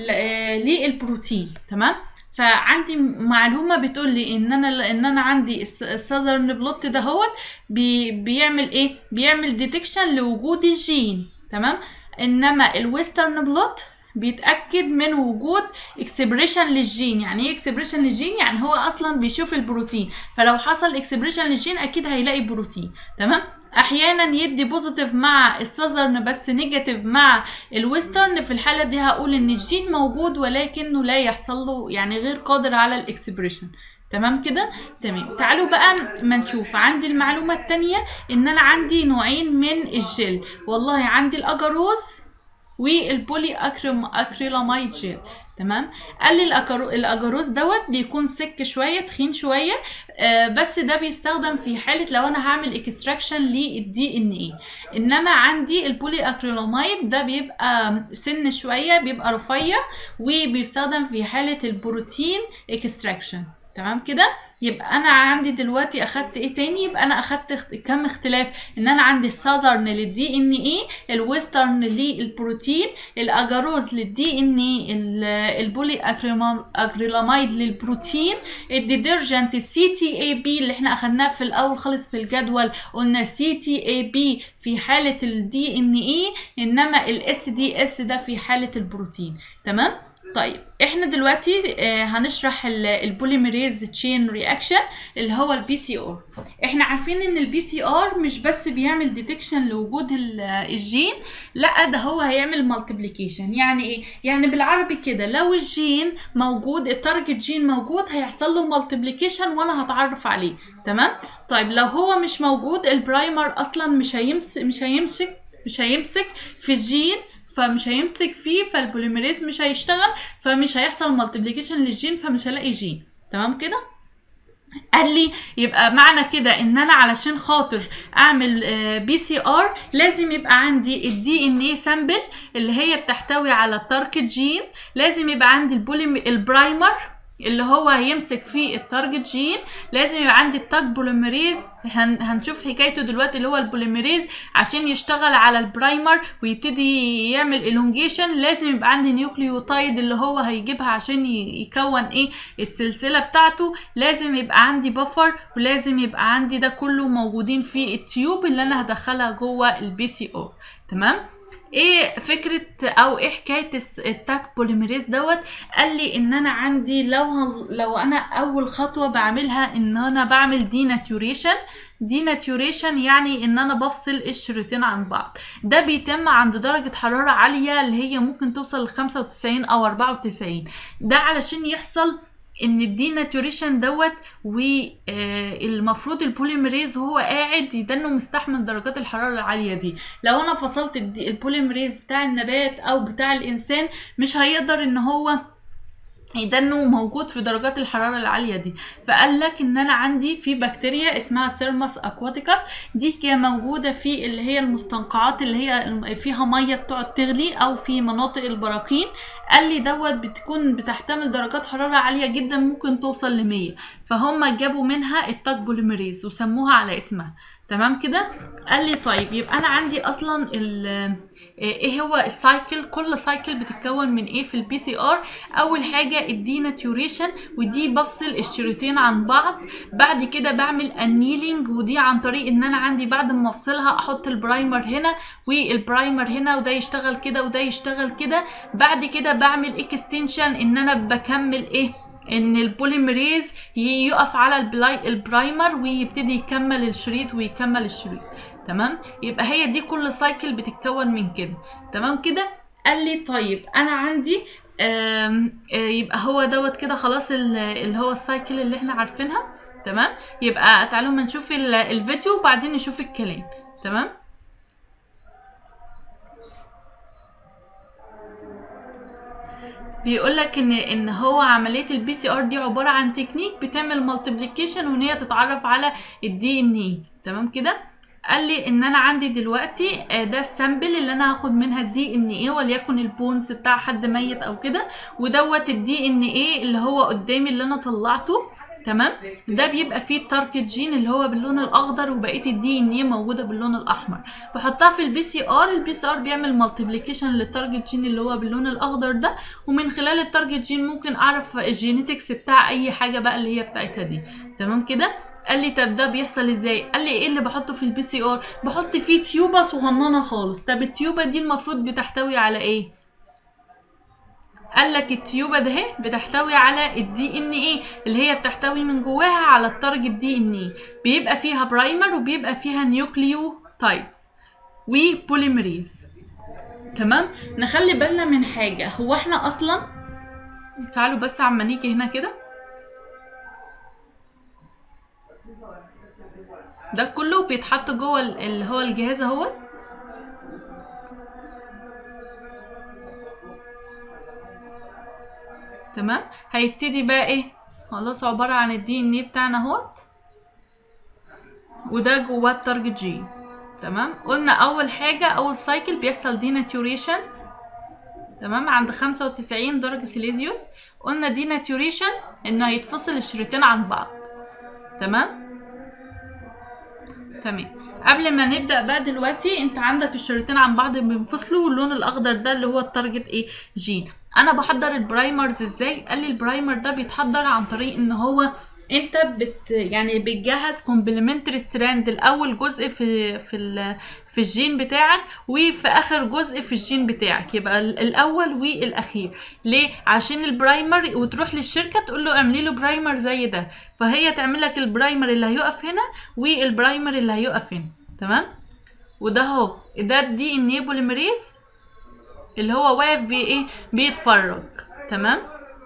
للبروتين تمام فعندي معلومه بتقول لي ان انا ان انا عندي الساذرن بلوت ده هو بي بيعمل ايه بيعمل ديتكشن لوجود الجين تمام انما الويسترن بلوت بيتاكد من وجود اكسبريشن للجين يعني ايه اكسبريشن للجين يعني هو اصلا بيشوف البروتين فلو حصل اكسبريشن للجين اكيد هيلاقي بروتين تمام احيانا يدي بوزيتيف مع الساذرن بس نيجاتيف مع الويسترن في الحاله دي هقول ان الجين موجود ولكنه لا يحصل له يعني غير قادر على الاكسبريشن تمام كده تمام تعالوا بقى ما نشوف عندي المعلومه الثانيه ان انا عندي نوعين من الجل والله عندي الاجاروز والبولي أكريم اكريلاميد جل تمام قال لي الاجاروز دوت بيكون سك شويه تخين شويه آه بس ده بيستخدم في حاله لو انا هعمل اكستراكشن للدي ان اي انما عندي البولي اكريلاميد ده بيبقى سن شويه بيبقى رفيع وبيستخدم في حاله البروتين اكستراكشن تمام كده يبقى انا عندي دلوقتي اخدت ايه تاني يبقى انا اخدت كم اختلاف ان انا عندي الساذرن للدي ان اي الويسترن للبروتين الاجاروز للدي ان اي البولي اكريلاميد للبروتين الديترجنت السي تي اي بي اللي احنا اخدناه في الاول خالص في الجدول قلنا سي تي اي بي في حاله الدي ان اي انما الاس دي اس ده في حاله البروتين تمام طيب احنا دلوقتي آه هنشرح البوليميريز تشين رياكشن اللي هو البي سي ار احنا عارفين ان البي سي ار مش بس بيعمل ديتكشن لوجود الجين لا ده هو هيعمل مالتيبليكيشن يعني ايه يعني بالعربي كده لو الجين موجود التارجت جين موجود هيحصل له مالتيبليكيشن وانا هتعرف عليه تمام طيب لو هو مش موجود البرايمر اصلا مش هيمسك مش هيمسك مش هيمسك في الجين فمش هيمسك فيه فالبوليميريز مش هيشتغل فمش هيحصل مالتيبليكيشن للجين فمش هلاقي جين تمام كده قال لي يبقى معنى كده ان انا علشان خاطر اعمل بي سي ار لازم يبقى عندي الدي ان اي سامبل اللي هي بتحتوي على التارجت جين لازم يبقى عندي البوليم البرايمر اللي هو هيمسك فيه التارجت جين لازم يبقى عندي التاج بوليميريز هن هنشوف حكايته دلوقتي اللي هو البوليميريز عشان يشتغل على البرايمر ويبتدي يعمل الونجيشن لازم يبقى عندي نيوكليوتايد اللي هو هيجيبها عشان يكون ايه السلسله بتاعته لازم يبقى عندي بفر ولازم يبقى عندي ده كله موجودين في التيوب اللي انا هدخلها جوه البي سي او تمام ايه فكره او ايه حكايه التاك بوليميريز دوت قال لي ان انا عندي لو هل لو انا اول خطوه بعملها ان انا بعمل دي ناتوريشن دي ناتوريشن يعني ان انا بفصل الشريطين عن بعض ده بيتم عند درجة حرارة عالية اللي هي ممكن توصل ل 95 او 94 ده علشان يحصل ان الدي ناتوريشن دوت والمفروض البوليميريز هو قاعد يدنه مستحمل درجات الحراره العاليه دي لو انا فصلت البوليميريز بتاع النبات او بتاع الانسان مش هيقدر ان هو يدنه موجود في درجات الحراره العاليه دي فقال لك ان انا عندي في بكتيريا اسمها سيرمس اكواتيكاس دي كانت موجوده في اللي هي المستنقعات اللي هي فيها ميه بتقعد تغلي او في مناطق البراكين قال لي دوت بتكون بتحتمل درجات حراره عاليه جدا ممكن توصل ل 100 فهم جابوا منها التاك بوليميريز وسموها على اسمها تمام كده قال لي طيب يبقى انا عندي اصلا ايه هو السايكل كل سايكل بتتكون من ايه في البي سي ار اول حاجه الدي ناتوريشن ودي بفصل الشريطين عن بعض بعد كده بعمل انيلينج ودي عن طريق ان انا عندي بعد ما افصلها احط البرايمر هنا والبرايمر هنا وده يشتغل كده وده يشتغل كده بعد كده بعمل اكستنشن ان انا بكمل ايه ان البوليميريز يقف على البلاي البرايمر ويبتدي يكمل الشريط ويكمل الشريط تمام يبقى هي دي كل سايكل بتتكون من كده تمام كده قال لي طيب انا عندي آم آه يبقى هو دوت كده خلاص اللي هو السايكل اللي احنا عارفينها تمام يبقى تعالوا ما نشوف الفيديو وبعدين نشوف الكلام تمام بيقول لك ان ان هو عمليه البي سي ار دي عباره عن تكنيك بتعمل مالتيبليكيشن وان هي تتعرف على الدي ان اي تمام كده قال لي ان انا عندي دلوقتي ده السامبل اللي انا هاخد منها الدي ان ايه وليكن البونز بتاع حد ميت او كده ودوت الدي ان ايه اللي هو قدامي اللي انا طلعته تمام ده بيبقى فيه التارجت جين اللي هو باللون الاخضر وبقيه الدي ان ايه موجوده باللون الاحمر بحطها في البي سي ار البي سي ار بيعمل مالتيبليكيشن للتارجت جين اللي هو باللون الاخضر ده ومن خلال التارجت جين ممكن اعرف الجينيتكس بتاع اي حاجه بقى اللي هي بتاعتها دي تمام كده قال لي طب ده بيحصل ازاي قال لي ايه اللي بحطه في البي سي ار بحط فيه تيوبه صغننه خالص طب التيوبه دي المفروض بتحتوي على ايه قال لك التيوبه ده اهي بتحتوي على الدي ان ايه اللي هي بتحتوي من جواها على التارجت دي ان ايه بيبقى فيها برايمر وبيبقى فيها نيوكليو تايب وبوليمريز تمام نخلي بالنا من حاجه هو احنا اصلا تعالوا بس عما نيجي هنا كده ده كله بيتحط جوه اللي هو الجهاز اهو تمام هيبتدي بقى ايه خلاص عبارة عن الدي ان ايه بتاعنا اهوت وده جواه التارجت جين تمام قلنا اول حاجة اول سايكل بيحصل دي ناتوريشن تمام عند خمسة وتسعين درجة سيليزيوس قلنا دي ناتوريشن انه هيتفصل الشريطين عن بعض تمام تمام قبل ما نبدا بقى دلوقتي انت عندك الشريطين عن بعض بينفصلوا واللون الاخضر ده اللي هو التارجت ايه جين انا بحضر البرايمرز ازاي قال لي البرايمر ده بيتحضر عن طريق ان هو انت بت يعني بتجهز كومبلمنتري ستراند الاول جزء في في ال في الجين بتاعك وفي اخر جزء في الجين بتاعك يبقى الاول والاخير ليه عشان البرايمر وتروح للشركه تقول له اعملي له برايمر زي ده فهي تعمل لك البرايمر اللي هيقف هنا والبرايمر اللي هيقف هنا تمام وده اهو ده الدي ان ايه بوليمريز اللي هو واقف بايه بيتفرج تمام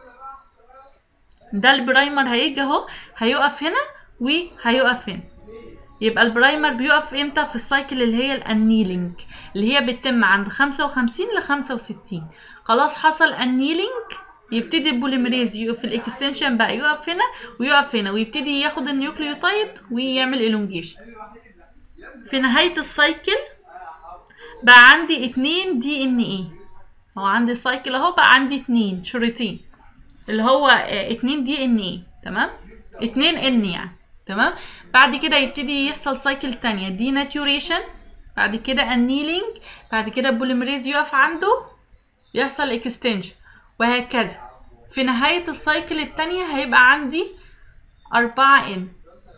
ده البرايمر هيجي اهو هيقف هنا وهيقف هنا يبقى البرايمر بيقف امتى في السايكل اللي هي الانيلينج اللي هي بتتم عند خمسة وخمسين لخمسة وستين خلاص حصل انيلينج يبتدي البوليمريز يقف في الاكستنشن بقى يقف هنا ويقف هنا ويبتدي ياخد النيوكليوتايد ويعمل الونجيشن في نهاية السايكل بقى عندي اتنين دي ان ايه هو عندي السايكل اهو بقى عندي اتنين شريطين اللي هو اه اتنين دي ان ايه تمام اتنين ان يعني تمام بعد كده يبتدي يحصل سايكل تانية دي ناتيوريشن بعد كده انيلينج بعد كده البوليمريز يقف عنده يحصل اكستنشن وهكذا في نهاية السايكل التانية هيبقى عندي أربعة ان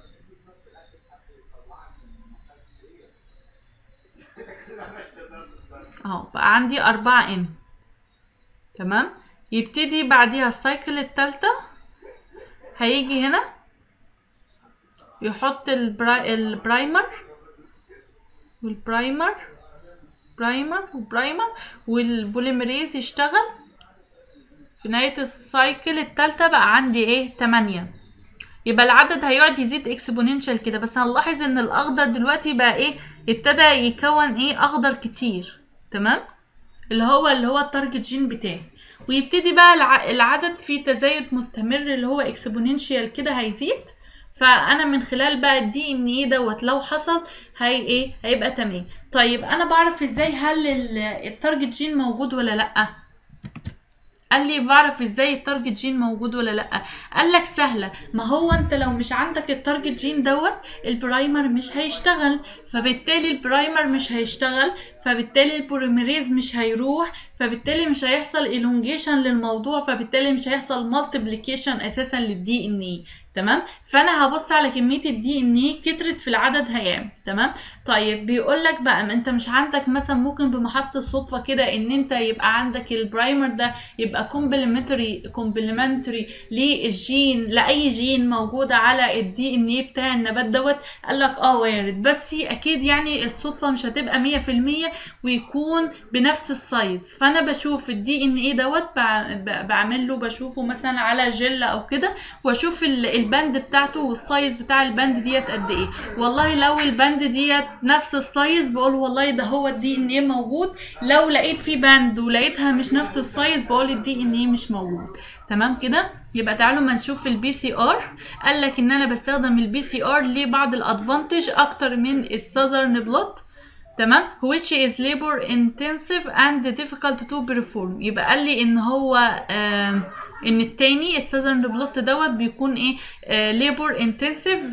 اهو بقى عندي أربعة ان تمام يبتدي بعديها السايكل التالتة هيجي هنا يحط البراي... البرايمر والبرايمر برايمر وبرايمر والبوليمريز يشتغل في نهاية السايكل التالتة بقى عندي ايه تمانية يبقى العدد هيقعد يزيد اكسبوننشال كده بس هنلاحظ ان الاخضر دلوقتي بقى ايه ابتدى يكون ايه اخضر كتير تمام اللي هو اللي هو التارجت جين بتاعي ويبتدي بقى الع... العدد في تزايد مستمر اللي هو اكسبوننشال كده هيزيد فانا من خلال بقى الدي ان ايه دوت لو حصل هي ايه هيبقى تمام طيب انا بعرف ازاي هل التارجت جين موجود ولا لا قال لي بعرف ازاي التارجت جين موجود ولا لا قال لك سهله ما هو انت لو مش عندك التارجت جين دوت البرايمر مش هيشتغل فبالتالي البرايمر مش هيشتغل فبالتالي البوليميريز مش هيروح فبالتالي مش هيحصل elongation للموضوع فبالتالي مش هيحصل multiplication اساسا للدي ان اي تمام فانا هبص على كميه الدي ان اي كترت في العدد هيام تمام طيب بيقول لك بقى ما انت مش عندك مثلا ممكن بمحطه صدفه كده ان انت يبقى عندك البرايمر ده يبقى كومبلمنتري كومبلمنتري للجين لاي جين موجوده على الدي ان اي بتاع النبات دوت قال لك اه وارد بس اكيد يعني الصدفه مش هتبقى 100% ويكون بنفس السايز فانا بشوف الدي ان اي دوت بعمل له بشوفه مثلا على جل او كده واشوف البند بتاعته والسايز بتاع البند ديت قد ايه والله لو البند ديت نفس السايز بقول والله ده هو الدي ان ايه موجود لو لقيت في بند ولقيتها مش نفس السايز بقول الدي ان ايه مش موجود تمام كده يبقى تعالوا ما نشوف البي سي ار قال لك ان انا بستخدم البي سي ار لبعض الادفانتج اكتر من الساذرن بلوت تمام which is labor intensive and difficult to perform يبقى قال لي ان هو آه ان التاني الساذرن بلوت دوت بيكون ايه آه labor intensive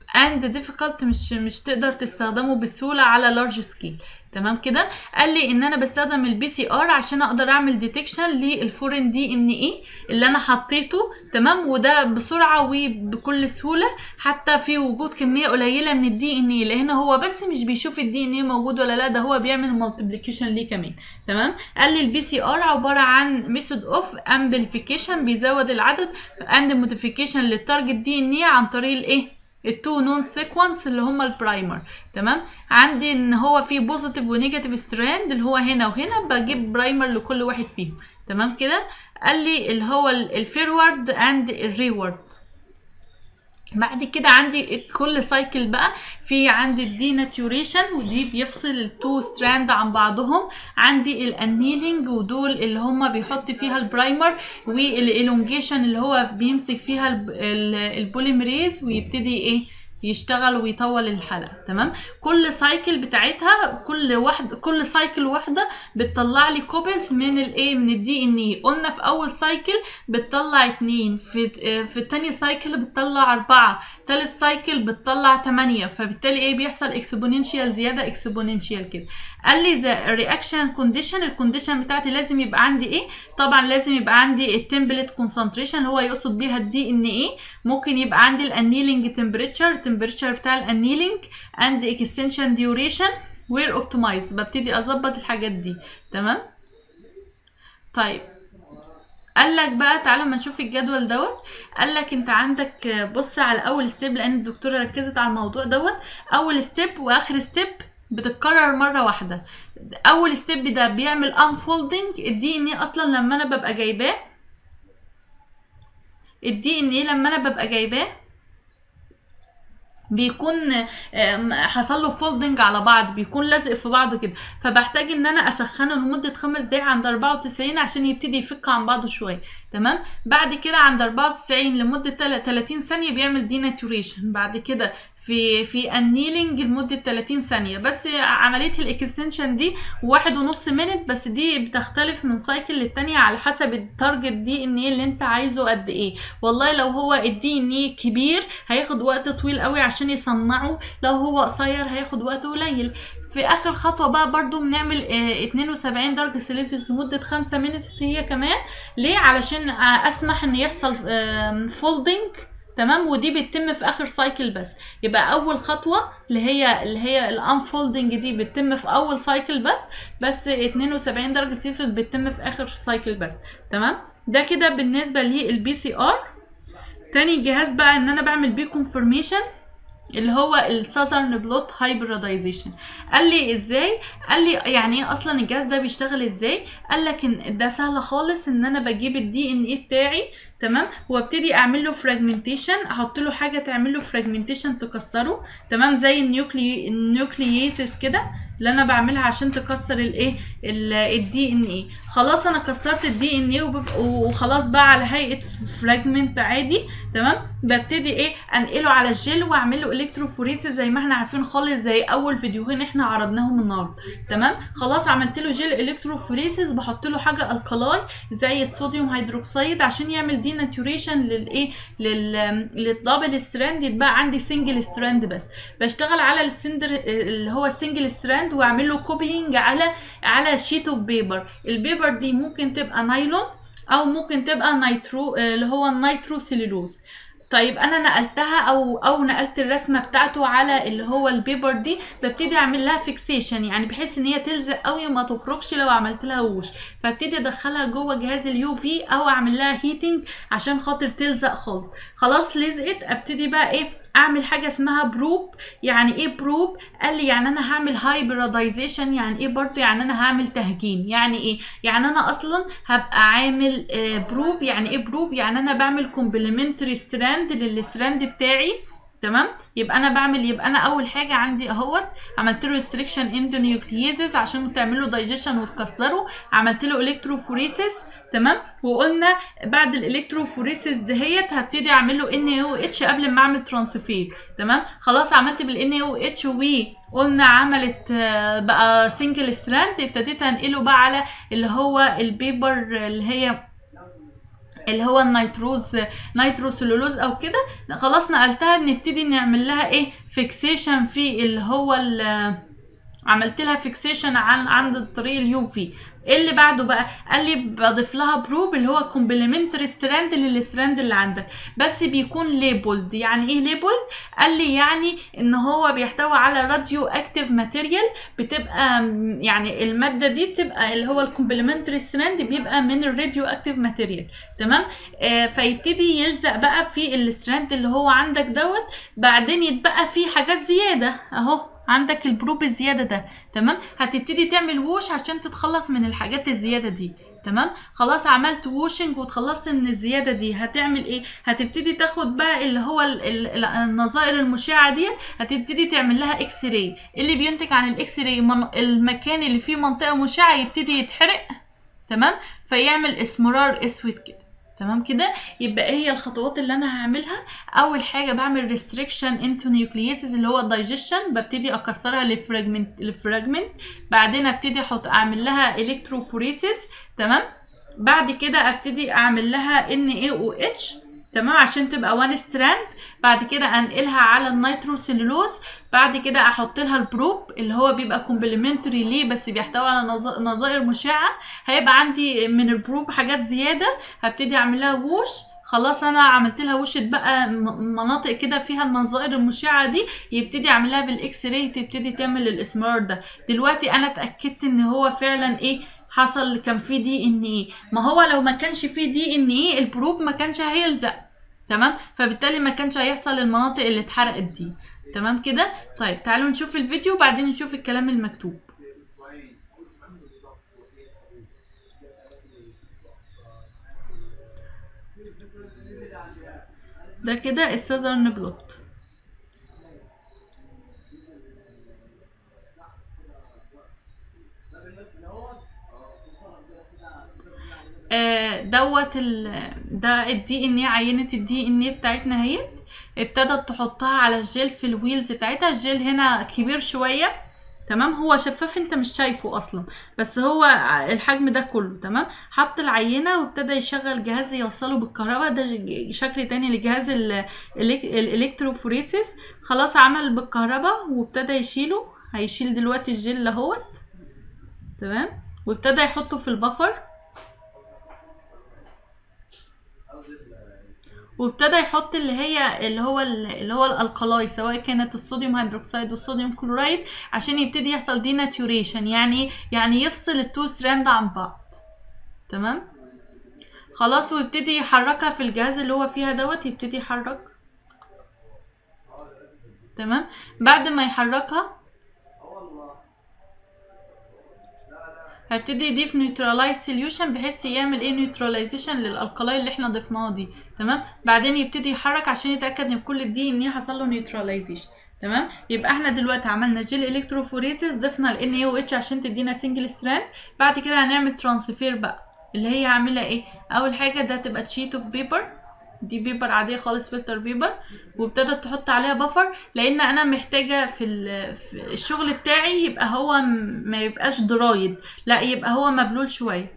and difficult مش مش تقدر تستخدمه بسهوله على large scale تمام كده قال لي ان انا بستخدم البي سي ار عشان اقدر اعمل ديتكشن للفورين دي ان ايه اللي انا حطيته تمام وده بسرعه وبكل سهوله حتى في وجود كميه قليله من الدي ان ايه لان هو بس مش بيشوف الدي ان ايه موجود ولا لا ده هو بيعمل مالتيبليكيشن ليه كمان تمام قال لي البي سي ار عباره عن ميثود اوف امبليفيكيشن بيزود العدد اند موديفيكيشن للتارجت دي ان ايه عن طريق الايه التو نون سيكونس اللي هما البرايمر تمام عندي ان هو في بوزيتيف ونيجاتيف ستراند اللي هو هنا وهنا بجيب برايمر لكل واحد فيهم تمام كده قال لي اللي هو الفيرورد اند الريورد بعد كده عندي كل سايكل بقى في عندي الدي ناتيوريشن ودي بيفصل التو ستراند عن بعضهم عندي الانيلينج ودول اللي هما بيحط فيها البرايمر والالونجيشن اللي هو بيمسك فيها البوليمريز ويبتدي ايه يشتغل ويطول الحلقه تمام كل سايكل بتاعتها كل واحد كل سايكل واحده بتطلع لي كوبس من الايه من الدي ان اي قلنا في اول سايكل بتطلع اتنين في في التاني سايكل بتطلع اربعه تالت سايكل بتطلع تمانية فبالتالي ايه بيحصل اكسبوننشال زياده اكسبوننشال كده قال لي ذا رياكشن كونديشن الكونديشن بتاعتي لازم يبقى عندي ايه طبعا لازم يبقى عندي التمبلت كونسنتريشن هو يقصد بيها الدي ان ايه ممكن يبقى عندي الانيلينج تمبريتشر التمبريتشر بتاع الانيلينج اند اكستنشن ديوريشن وير اوبتمايز ببتدي اظبط الحاجات دي تمام طيب قال لك بقى تعالى ما نشوف الجدول دوت قال لك انت عندك بص على اول ستيب لان الدكتوره ركزت على الموضوع دوت اول ستيب واخر ستيب بتتكرر مره واحده اول ستيب ده بيعمل انفولدنج الدي ان ايه اصلا لما انا ببقى جايباه الدي ان ايه لما انا ببقى جايباه بيكون حصل له فولدنج على بعض بيكون لازق في بعضه كده فبحتاج ان انا اسخنه لمده خمس دقايق عند 94 عشان يبتدي يفك عن بعضه شويه تمام بعد كده عند 94 لمده 30 ثانيه بيعمل ديناتوريشن بعد كده في في النيلينج لمده 30 ثانيه بس عمليه الاكستنشن دي واحد ونص مينت بس دي بتختلف من سايكل للتانية على حسب التارجت دي ان ايه اللي انت عايزه قد ايه والله لو هو الدي ان ايه كبير هياخد وقت طويل قوي عشان يصنعه لو هو قصير هياخد وقت قليل في اخر خطوه بقى برضو بنعمل اه 72 درجه سيليزيوس لمده 5 مينت هي كمان ليه علشان اسمح ان يحصل فولدنج تمام ودي بتتم في اخر سايكل بس يبقى اول خطوه اللي هي اللي هي الانفولدنج دي بتتم في اول سايكل بس بس 72 درجه سيلسيوس بتتم في اخر سايكل بس تمام ده كده بالنسبه للبي سي ار تاني جهاز بقى ان انا بعمل بيه كونفرميشن اللي هو الساذرن بلوت هايبريدايزيشن قال لي ازاي قال لي يعني ايه اصلا الجهاز ده بيشتغل ازاي قال لك ان ده سهل خالص ان انا بجيب الدي ان ايه بتاعي تمام وابتدي اعمل له فراجمنتيشن احط له حاجه تعمل له فراجمنتيشن تكسره تمام زي النيوكلي النيوكلييسيس كده اللي انا بعملها عشان تكسر الايه الدي ان ايه خلاص انا كسرت الدي ان ايه وخلاص بقى على هيئه فراجمنت عادي تمام ببتدي ايه انقله على الجل واعمل له الكتروفوريسيس زي ما احنا عارفين خالص زي اول فيديوهين احنا عرضناهم النهارده تمام خلاص عملت له جل الكتروفوريسيس بحط له حاجه الكلاي زي الصوديوم هيدروكسيد عشان يعمل دي ناتوريشن للايه لل للدبل ستراند يتبقى عندي سنجل ستراند بس بشتغل على السندر اللي هو السنجل ستراند واعمل له كوبينج على على شيت اوف بيبر البيبر دي ممكن تبقى نايلون او ممكن تبقى نيترو اللي هو النيترو سيلولوز طيب انا نقلتها او او نقلت الرسمه بتاعته على اللي هو البيبر دي ببتدي اعمل لها فيكسيشن يعني بحيث ان هي تلزق قوي وما تخرجش لو عملت لها وش فابتدي ادخلها جوه جهاز اليو في او اعمل لها هيتنج عشان خاطر تلزق خالص خلاص لزقت ابتدي بقى ايه اعمل حاجه اسمها بروب يعني ايه بروب قال لي يعني انا هعمل هايبريدايزيشن يعني ايه برضو يعني انا هعمل تهجين يعني ايه يعني انا اصلا هبقى عامل بروب يعني ايه بروب يعني انا بعمل كومبلمنتري ستراند للستراند بتاعي تمام يبقى انا بعمل يبقى انا اول حاجه عندي اهوت عملت له ريستريكشن اندونيوكليزز عشان تعمل له دايجيشن وتكسره عملت له الكتروفوريسيس تمام وقلنا بعد الالكتروفوريسيس دهيت هبتدي اعمل له ان او اتش قبل ما اعمل ترانسفير تمام خلاص عملت بالان او اتش وي قلنا عملت بقى سنجل ستراند ابتديت انقله بقى على اللي هو البيبر اللي هي اللي هو النيتروز نيتروسلولوز او كده خلاص نقلتها نبتدي نعمل لها ايه فيكسيشن في اللي هو عملت لها فيكسيشن عن عند الطريق اليو في ايه اللي بعده بقى قال لي بضيف لها بروب اللي هو كومبلمنتري ستراند للستراند اللي عندك بس بيكون ليبلد يعني ايه ليبلد قال لي يعني ان هو بيحتوي على راديو اكتيف ماتيريال بتبقى يعني الماده دي بتبقى اللي هو الكومبلمنتري ستراند بيبقى من الراديو اكتيف ماتيريال تمام آه فيبتدي يلزق بقى في الستراند اللي هو عندك دوت بعدين يتبقى فيه حاجات زياده اهو عندك البروب الزياده ده تمام هتبتدي تعمل ووش عشان تتخلص من الحاجات الزياده دي تمام خلاص عملت ووشنج وتخلصت من الزياده دي هتعمل ايه هتبتدي تاخد بقى اللي هو النظائر المشعه دي هتبتدي تعمل لها اكس راي اللي بينتج عن الاكس راي المكان اللي فيه منطقه مشعه يبتدي يتحرق تمام فيعمل اسمرار اسود كده تمام كده يبقى ايه هي الخطوات اللي انا هعملها اول حاجه بعمل ريستريكشن انتو نيوكليسيس اللي هو الدايجيشن ببتدي اكسرها لفراجمنت لفراجمنت بعدين ابتدي احط اعمل لها الكتروفوريسيس تمام بعد كده ابتدي اعمل لها ان اي او اتش تمام عشان تبقى وان ستراند بعد كده انقلها على النيتروسيلولوز بعد كده احط لها البروب اللي هو بيبقى كومبلمنتري ليه بس بيحتوي على نظائر مشعه هيبقى عندي من البروب حاجات زياده هبتدي اعمل لها ووش خلاص انا عملت لها وش بقى مناطق كده فيها النظائر المشعه دي يبتدي اعمل لها بالاكس راي تبتدي تعمل الاسمار ده دلوقتي انا اتاكدت ان هو فعلا ايه حصل كان في دي ان ايه ما هو لو ما كانش في دي ان ايه البروب ما كانش هيلزق تمام فبالتالي ما كانش هيحصل المناطق اللي اتحرقت دي تمام كده طيب تعالوا نشوف الفيديو وبعدين نشوف الكلام المكتوب ده كده السذرن بلوت آه، دوت ال ده الدي ان ايه عينة الدي ان ايه بتاعتنا اهيت ابتدت تحطها على الجيل في الويلز بتاعتها الجيل هنا كبير شوية تمام هو شفاف انت مش شايفه اصلا بس هو الحجم ده كله تمام حط العينة وابتدى يشغل جهاز يوصله بالكهرباء ده ج- شكل تاني لجهاز ال- الإلك- الالكتروفوريسيس خلاص عمل بالكهرباء وابتدى يشيله هيشيل دلوقتي الجيل اهوت تمام وابتدى يحطه في البفر وابتدى يحط اللي هي اللي هو اللي هو الالقلاي سواء كانت الصوديوم هيدروكسيد والصوديوم كلورايد عشان يبتدي يحصل دي ناتيوريشن يعني يعني يفصل التو ستراند عن بعض تمام خلاص ويبتدي يحركها في الجهاز اللي هو فيها دوت يبتدي يحرك تمام بعد ما يحركها هيبتدي يضيف نيوتراليز سوليوشن بحيث يعمل ايه نيوتراليزيشن للالقلاي اللي احنا ضفناها دي تمام بعدين يبتدي يحرك عشان يتاكد ان كل الدي ان ايه حصل له نيوتراليزيشن تمام يبقى احنا دلوقتي عملنا جيل الكتروفوريتس ضفنا ال ان او اتش عشان تدينا سنجل ستراند بعد كده هنعمل ترانسفير بقى اللي هي هعملها ايه اول حاجه ده تبقى شيت اوف بيبر دي بيبر عاديه خالص فلتر بيبر وابتدت تحط عليها بفر لان انا محتاجه في, ال- في الشغل بتاعي يبقى هو م- ما يبقاش درايد لا يبقى هو مبلول شويه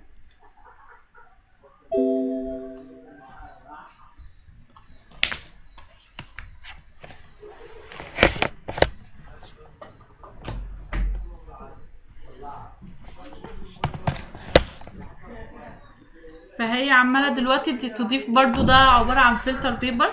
فهي عماله دلوقتي ت- تضيف برضو ده عباره عن فلتر بيبر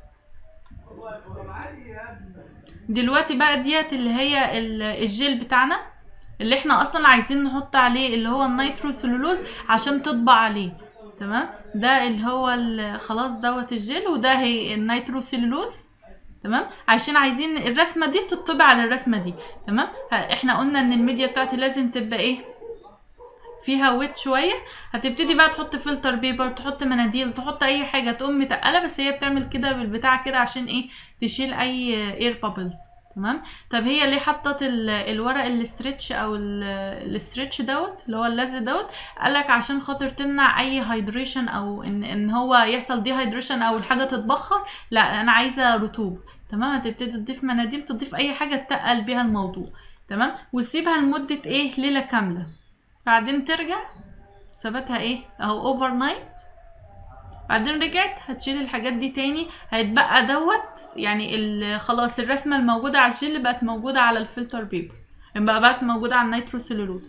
دلوقتي بقى ديت اللي هي ال- الجيل بتاعنا اللي احنا اصلا عايزين نحط عليه اللي هو النيتروسلولوز عشان تطبع عليه تمام ده اللي هو ال- خلاص دوت الجيل وده هي النيتروسلولوز تمام عشان عايزين الرسمه دي تطبع على الرسمه دي تمام ه- احنا قلنا ان الميديا بتاعتي لازم تبقى ايه فيها ويت شويه هتبتدي بقى تحط فلتر بيبر تحط مناديل تحط اي حاجه تقوم متقله بس هي بتعمل كده بالبتاع كده عشان ايه تشيل اي اير بابلز تمام طب هي ليه حطت ال- الورق الاسترتش او ال- الاسترتش دوت اللي هو اللزق دوت قالك عشان خاطر تمنع اي هيدريشن او ان ان هو يحصل دي هيدريشن او الحاجه تتبخر لا انا عايزه رطوبه تمام هتبتدي تضيف مناديل تضيف اي حاجه تقل بيها الموضوع تمام وتسيبها لمده ايه ليله كامله بعدين ترجع ثباتها ايه اهو اوفر نايت بعدين رجعت هتشيل الحاجات دي تاني هيتبقى دوت يعني ال- خلاص الرسمه الموجوده على الجل بقت موجوده على الفلتر بيبر يبقى بقت موجوده على النيتروسيلولوز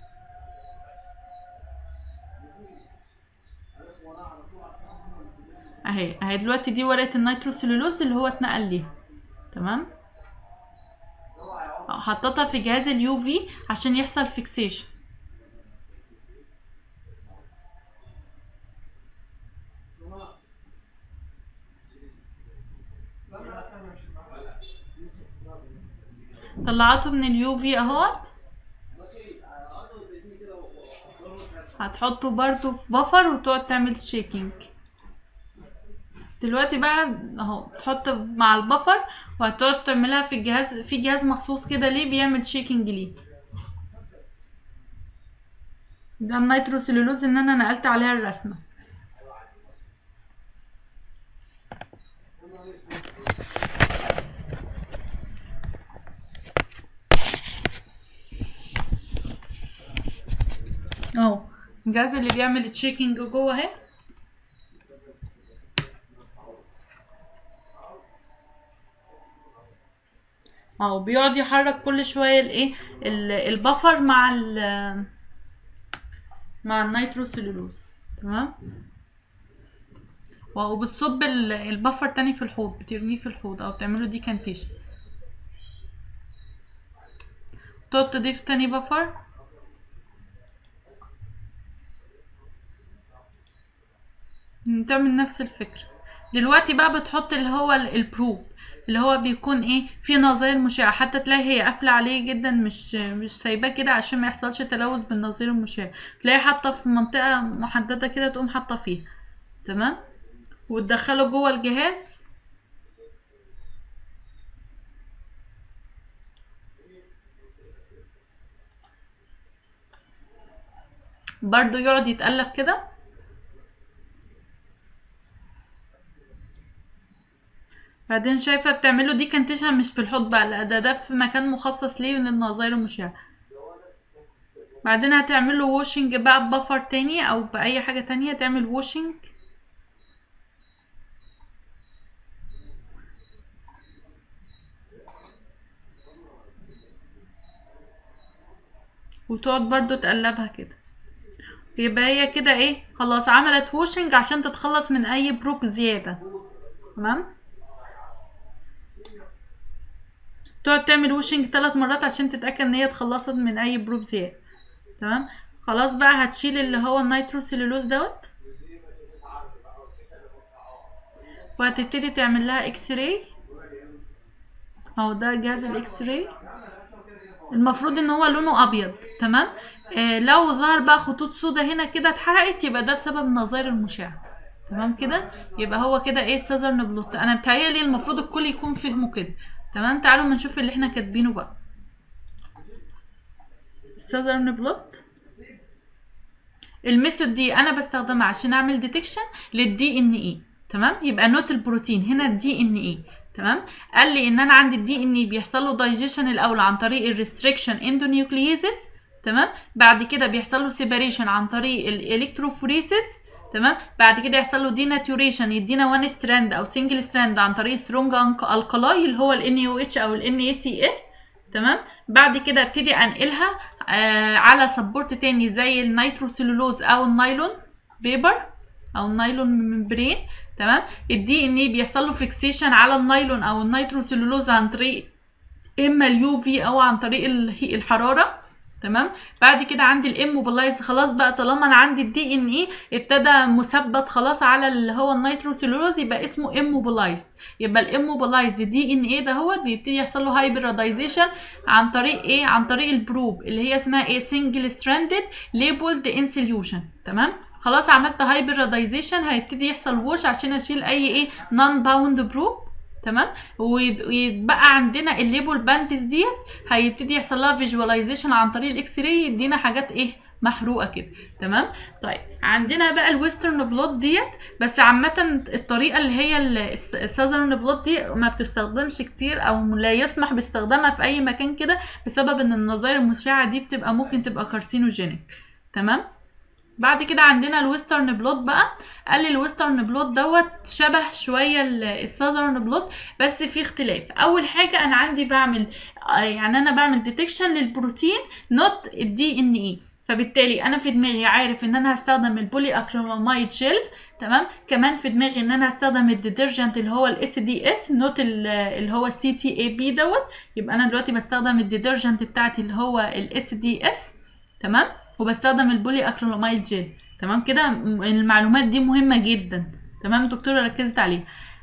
اهي اهي دلوقتي دي ورقه النيتروسيلولوز اللي هو اتنقل ليها تمام حطيتها في جهاز اليو في عشان يحصل فيكسيشن طلعته من اليو في اهوت هتحطه برضو في بفر وتقعد تعمل شيكينج دلوقتي بقى اهو تحط مع البفر وهتقعد تعملها في الجهاز في جهاز مخصوص كده ليه بيعمل شيكينج ليه ده النيتروسيلولوز ان انا نقلت عليها الرسمه اهو الجهاز اللي بيعمل تشيكينج جوه اهي اهو بيقعد يحرك كل شويه الايه ال- البفر مع ال مع النيتروسيلولوز تمام وبتصب ال- البفر تاني في الحوض بترميه في الحوض او بتعمله ديكانتيشن تقعد تضيف تاني بفر تعمل نفس الفكرة دلوقتي بقى بتحط اللي هو ال- البروب اللي هو بيكون ايه في نظائر مشعة حتى تلاقي هي قافلة عليه جدا مش مش سايباه كده عشان ما يحصلش تلوث بالنظير المشع تلاقي حاطة في منطقة محددة كده تقوم حاطة فيها تمام وتدخله جوه الجهاز برضو يقعد يتقلب كده بعدين شايفة بتعمله ديكانتيشن مش في الحوض بقى لا ده ده في مكان مخصص ليه للنظائر المشعة بعدين هتعمله واشنج بقى ببفر تاني او بأي حاجة تانية تعمل واشنج وتقعد برضو تقلبها كده يبقى هي كده ايه خلاص عملت واشنج عشان تتخلص من اي بروك زيادة تمام تقعد تعمل واشنج ثلاث مرات عشان تتأكد ان هي اتخلصت من اي بروب زيادة تمام خلاص بقى هتشيل اللي هو النيتروسيلولوز دوت وهتبتدي تعمل لها اكس راي اهو ده جهاز الاكس راي المفروض ان هو لونه ابيض تمام آه لو ظهر بقى خطوط سودا هنا كده اتحرقت يبقى ده بسبب نظائر المشعة تمام كده يبقى هو كده ايه ساذرن بلوت انا بتهيألي المفروض الكل يكون فهمه كده تمام تعالوا ما نشوف اللي احنا كاتبينه بقى ساذرن بلوت الميثود دي انا بستخدمها عشان اعمل ديتكشن للدي ان اي تمام يبقى نوت البروتين هنا الدي ان اي تمام قال لي ان انا عندي الدي ان اي بيحصل له دايجيشن الاول عن طريق الريستريكشن اندونيوكليزيس تمام بعد كده بيحصل له سيباريشن عن طريق الالكتروفوريسيس تمام بعد كده يحصل له ديناتوريشن يدينا وان ستراند او سنجل ستراند عن طريق سترونج الكلاي اللي هو ال او اتش او ال اي سي ال تمام بعد كده ابتدي انقلها آه على سبورت تاني زي النيتروسيلولوز او النايلون بيبر او النايلون ممبرين تمام الدي ان اي بيحصل له فيكسيشن على النايلون او النيتروسيلولوز عن طريق اما اليو في او عن طريق الحراره تمام بعد كده عندي الاموبلايز خلاص بقى طالما انا عندي الدي ان اي ابتدى مثبت خلاص على اللي هو النيتروسيلولوز يبقى اسمه اموبلايز يبقى الاموبلايز دي ان اي دهوت بيبتدي يحصل له هايبريدايزيشن عن طريق ايه عن طريق البروب اللي هي اسمها ايه سنجل ستراندد ليبلد ان سوليوشن تمام خلاص عملت هايبريدايزيشن هيبتدي يحصل ووش عشان اشيل اي ايه نون باوند بروب تمام ويبقى عندنا الليبل باندز ديت هيبتدي يحصل لها فيجواليزيشن عن طريق الاكس راي يدينا حاجات ايه محروقه كده تمام طيب عندنا بقى الويسترن بلوت ديت بس عامه الطريقه اللي هي الساذرن بلوت دي ما بتستخدمش كتير او لا يسمح باستخدامها في اي مكان كده بسبب ان النظائر المشعه دي بتبقى ممكن تبقى كارسينوجينيك تمام بعد كده عندنا الويسترن بلوت بقى قال لي الويسترن بلوت دوت شبه شويه الساذرن بلوت بس في اختلاف اول حاجه انا عندي بعمل يعني انا بعمل ديتكشن للبروتين نوت الدي ان اي فبالتالي انا في دماغي عارف ان انا هستخدم البولي اكريلاميد جل تمام كمان في دماغي ان انا هستخدم الديترجنت اللي هو الاس دي اس نوت اللي هو السي تي اي بي دوت يبقى انا دلوقتي بستخدم الديترجنت بتاعتي اللي هو الاس دي اس تمام وبستخدم البولي اكريلاميد جل تمام كده المعلومات دي مهمة جدا تمام دكتورة ركزت عليها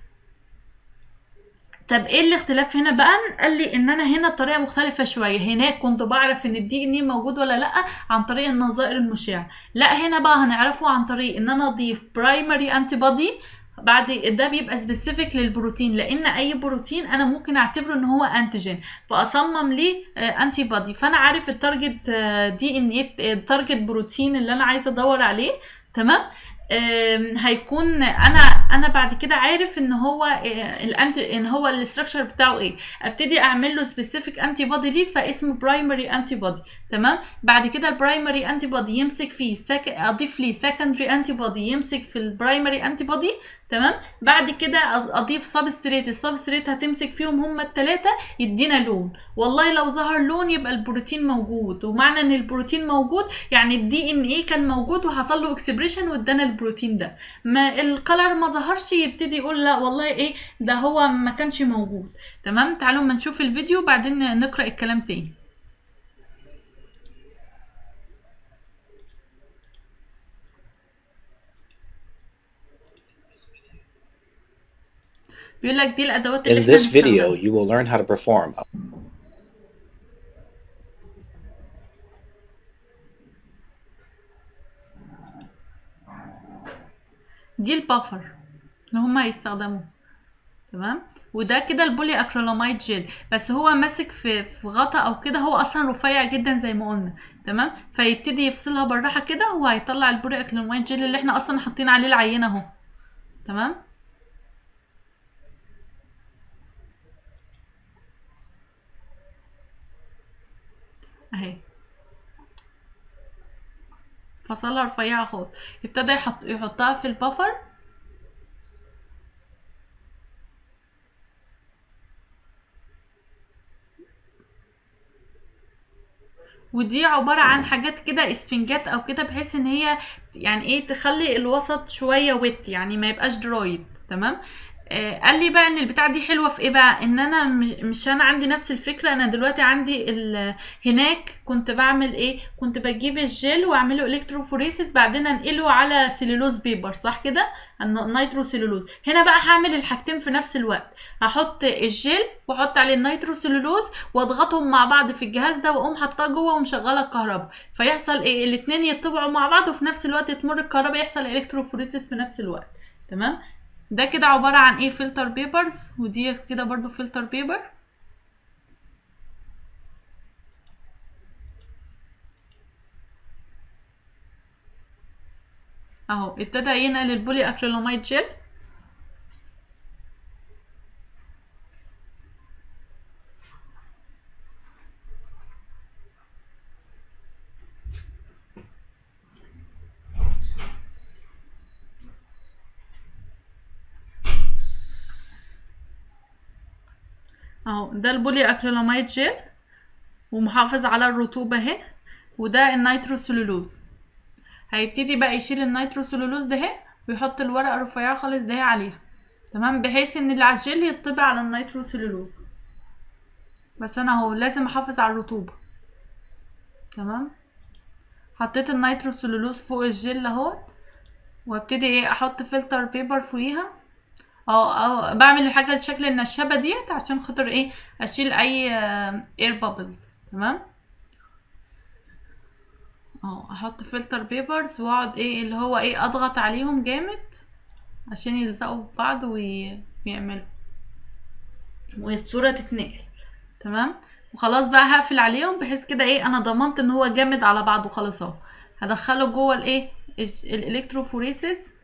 طب ايه الاختلاف هنا بقى قال لي ان انا هنا الطريقه مختلفه شويه هناك كنت بعرف ان الدي ان اي موجود ولا لا عن طريق النظائر المشعه لا هنا بقى هنعرفه عن طريق ان انا اضيف برايمري انتي بودي بعد ده بيبقى سبيسيفيك للبروتين لان اي بروتين انا ممكن اعتبره ان هو انتيجين فاصمم ليه انتي بودي فانا عارف التارجت دي ان ايه التارجت بروتين اللي انا عايزه ادور عليه تمام هيكون انا انا بعد كده عارف ان هو الانتي ان هو الاستراكشر بتاعه ايه ابتدي اعمل له سبيسيفيك انتي بودي ليه فاسمه برايمري انتي بودي تمام بعد كده البرايمري انتي بودي يمسك فيه سك... اضيف ليه سكندري انتي بودي يمسك في البرايمري انتي بودي تمام بعد كده اضيف سبستريت السبستريت هتمسك فيهم هما الثلاثه يدينا لون والله لو ظهر لون يبقى البروتين موجود ومعنى ان البروتين موجود يعني الدي ان ايه كان موجود وحصل له اكسبريشن وادانا البروتين ده ما الكلر ما ظهرش يبتدي يقول لا والله ايه ده هو ما كانش موجود تمام تعالوا ما نشوف الفيديو وبعدين نقرا الكلام تاني بيقول لك دي الادوات اللي In احنا this video, بنستخدمها. you will learn how to perform a دي البافر اللي هما هيستخدموه تمام وده كده البولي اكريلاميد جل بس هو ماسك في في غطا او كده هو اصلا رفيع جدا زي ما قلنا تمام فيبتدي يفصلها بالراحه كده وهيطلع البولي اكريلاميد جل اللي احنا اصلا حاطين عليه العينه اهو تمام اهي فصلها رفيعه خالص ابتدى يحط يحطها في البفر ودي عبارة عن حاجات كده اسفنجات او كده بحيث ان هي يعني ايه تخلي الوسط شوية ويت يعني ما يبقاش درايد تمام آه قال لي بقى ان البتاع دي حلوه في ايه بقى ان انا م- مش انا عندي نفس الفكره انا دلوقتي عندي ال- هناك كنت بعمل ايه كنت بجيب الجل واعمله الكتروفوريسيس بعدين انقله على سيلولوز بيبر صح كده النيترو سيلولوز هنا بقى هعمل الحاجتين في نفس الوقت هحط الجل واحط عليه النيترو سيلولوز واضغطهم مع بعض في الجهاز ده واقوم حاطاه جوه ومشغله الكهرباء فيحصل ايه الاتنين يطبعوا مع بعض وفي نفس الوقت تمر الكهرباء يحصل الكتروفوريسيس في نفس الوقت تمام ده كده عبارة عن ايه فلتر بيبرز ودي كده برضو فلتر بيبر اهو ابتدى ينقل البولي اكريلاميد جل اهو ده البولي اكريلاميد جل ومحافظ على الرطوبة اهي وده النيتروسلولوز هيبتدي بقى يشيل النيتروسلولوز ده اهي ويحط الورقة الرفيعة خالص ده عليها تمام بحيث ان اللي على الجل يطبع على النيتروسلولوز بس انا اهو لازم احافظ على الرطوبة تمام حطيت النيتروسلولوز فوق الجل اهوت وابتدي ايه احط فلتر بيبر فوقيها اه اه بعمل الحاجه لشكل النشابه ديت عشان خاطر ايه اشيل اي اير بابلز تمام اه احط فلتر بيبرز واقعد ايه اللي هو ايه اضغط عليهم جامد عشان يلزقوا في بعض وي- ويعملوا والصوره تتنقل تمام وخلاص بقى هقفل عليهم بحيث كده ايه انا ضمنت ان هو جامد على بعضه خلاص اهو هدخله جوه الايه الج- الالكتروفوريسيس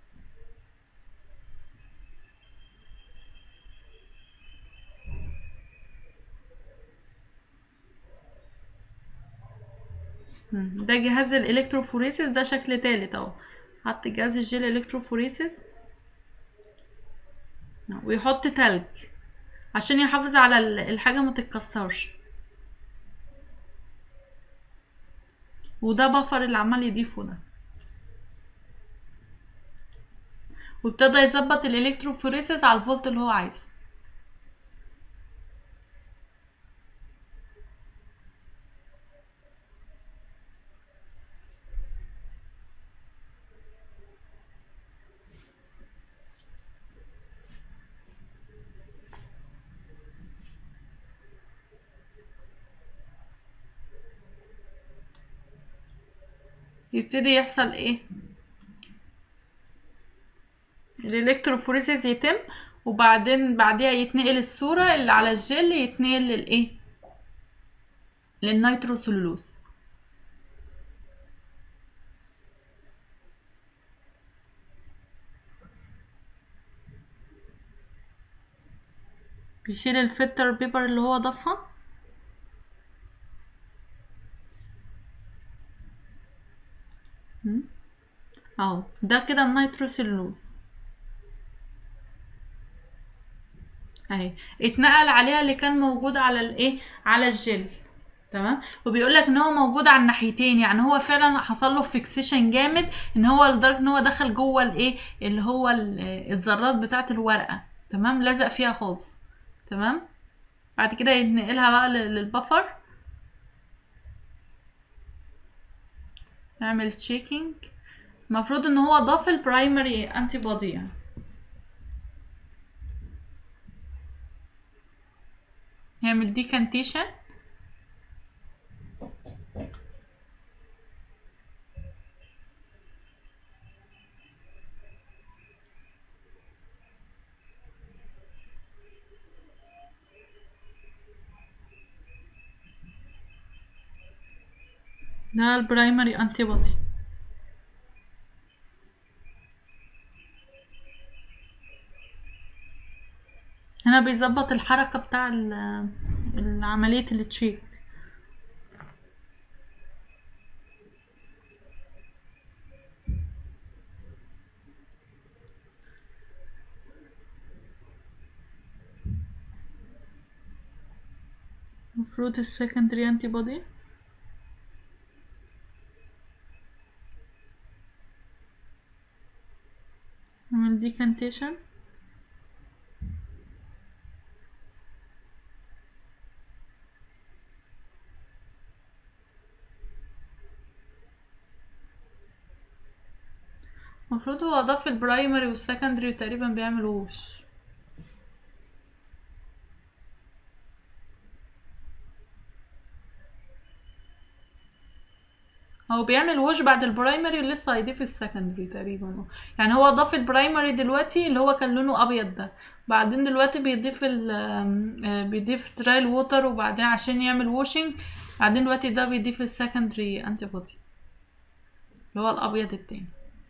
مم. ده جهاز الالكتروفوريسيس ده شكل تالت اهو حط جهاز الجيل الكتروفوريسيس ويحط تلج عشان يحافظ على ال- الحاجة ما تتكسرش وده بفر اللي عمال يضيفه ده وابتدى يظبط الالكتروفوريسيس على الفولت اللي هو عايزه يبتدي يحصل ايه الالكتروفوريسيس يتم وبعدين بعدها يتنقل الصورة اللي على الجل يتنقل للايه للنيتروسلولوز بيشيل الفلتر بيبر اللي هو ضافها مم. اهو ده كده النيتروسلولوز اهي اتنقل عليها اللي كان موجود على الايه على الجل تمام وبيقول لك ان هو موجود على الناحيتين يعني هو فعلا حصل له فيكسيشن جامد ان هو لدرجه ان هو دخل جوه الايه اللي هو ال- الذرات بتاعه الورقه تمام لزق فيها خالص تمام بعد كده ينقلها بقى لل- للبفر نعمل تشيكينج المفروض ان هو ضاف البرايمري انتي بودي يعني نعمل ديكانتيشن ده البرايمري انتي بودي هنا بيظبط الحركة بتاع ال- العملية التشيك المفروض السكندري انتي بودي نعمل ديكانتيشن المفروض هو اضاف البرايمري والسكندري وتقريبا بيعمل ووش هو بيعمل ووش بعد البرايمري ولسه هيضيف السكندري تقريبا يعني هو ضاف البرايمري دلوقتي اللي هو كان لونه ابيض ده بعدين دلوقتي بيضيف ال آه، بيضيف سترايل ووتر وبعدين عشان يعمل ووشنج بعدين دلوقتي ده بيضيف السكندري انتي بودي اللي هو الابيض التاني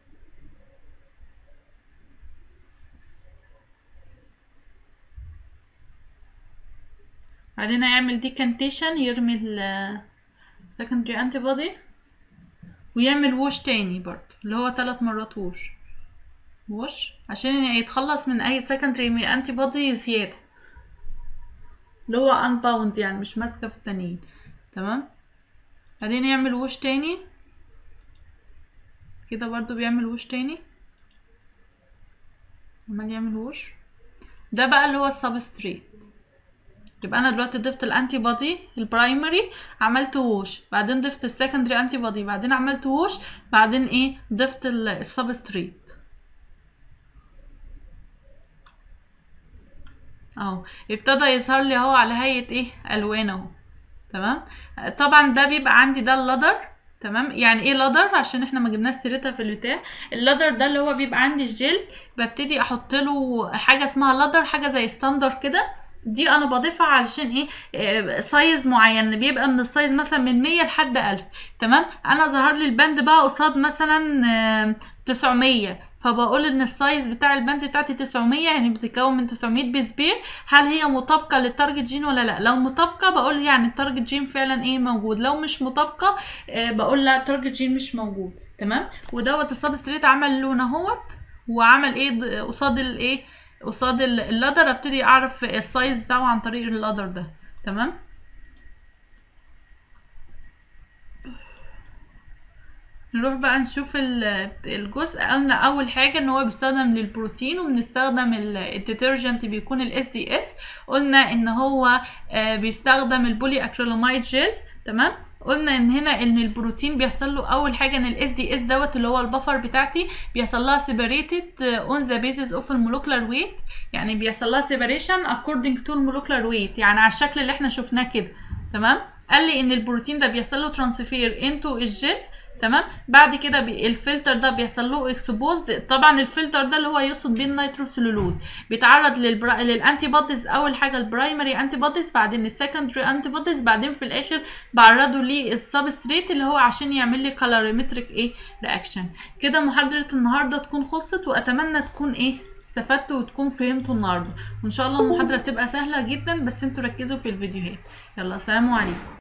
بعدين هيعمل ديكانتيشن يرمي ال secondary antibody ويعمل ووش تاني برضه اللي هو ثلاث مرات ووش ووش عشان يتخلص من اي secondary antibody زيادة اللي هو unbound يعني مش ماسكة في التانيين تمام بعدين يعمل ووش تاني كده برضه بيعمل ووش تاني عمال يعمل ووش ده بقى اللي هو السبستريت يبقى انا دلوقتي ضفت الانتي بودي البرايمري عملت ووش بعدين ضفت السكندري انتي بودي بعدين عملت ووش بعدين ايه ضفت السبستريت اهو ابتدى يظهر لي اهو على هيئة ايه الوان اهو تمام طبعا ده بيبقى عندي ده اللدر تمام يعني ايه لدر عشان احنا ما جبناش سيرتها في البتاع اللدر ده اللي هو بيبقى عندي الجل ببتدي احط له حاجه اسمها لدر حاجه زي ستاندر كده دي انا بضيفها علشان ايه آه، سايز معين بيبقى من السايز مثلا من 100 لحد 1000 تمام انا ظهر لي البند بقى قصاد مثلا آه، 900 فبقول ان السايز بتاع البند بتاعتي 900 يعني بتتكون من 900 بيس بير هل هي مطابقه للتارجت جين ولا لا لو مطابقه بقول يعني التارجت جين فعلا ايه موجود لو مش مطابقه آه، بقول لا التارجت جين مش موجود تمام ودوت السبستريت عمل لون اهوت وعمل ايه ض- قصاد الايه قصاد ال- اللادر ابتدي اعرف السايز بتاعه عن طريق اللادر ده تمام نروح بقى نشوف ال- الجزء قلنا اول حاجه ان هو بيستخدم للبروتين وبنستخدم الديترجنت بيكون الاس دي اس قلنا ان هو آه، بيستخدم البولي اكريلاميد جل تمام قلنا ان هنا ان البروتين بيحصل له اول حاجه ان الاس دي اس دوت اللي هو البفر بتاعتي بيحصل لها سيبريتد اون ذا بيزس اوف المولكولار ويت يعني بيحصل لها سيبريشن according to المولكولار ويت يعني على الشكل اللي احنا شفناه كده تمام قال لي ان البروتين ده بيحصل له ترانسفير انتو الجل تمام بعد كده بي الفلتر ده بيحصل له اكسبوزد طبعا الفلتر ده اللي هو يقصد بيه النيتروسيلولوز بيتعرض للبرا... للانتي بوديز اول حاجه البرايمري انتي بوديز بعدين السكندري انتي بوديز بعدين في الاخر بعرضه للسبستريت اللي هو عشان يعمل لي كالوريمتريك ايه رياكشن كده محاضره النهارده تكون خلصت واتمنى تكون ايه استفدتوا وتكون فهمتوا النهارده وان شاء الله المحاضره تبقى سهله جدا بس انتوا ركزوا في الفيديوهات يلا سلام عليكم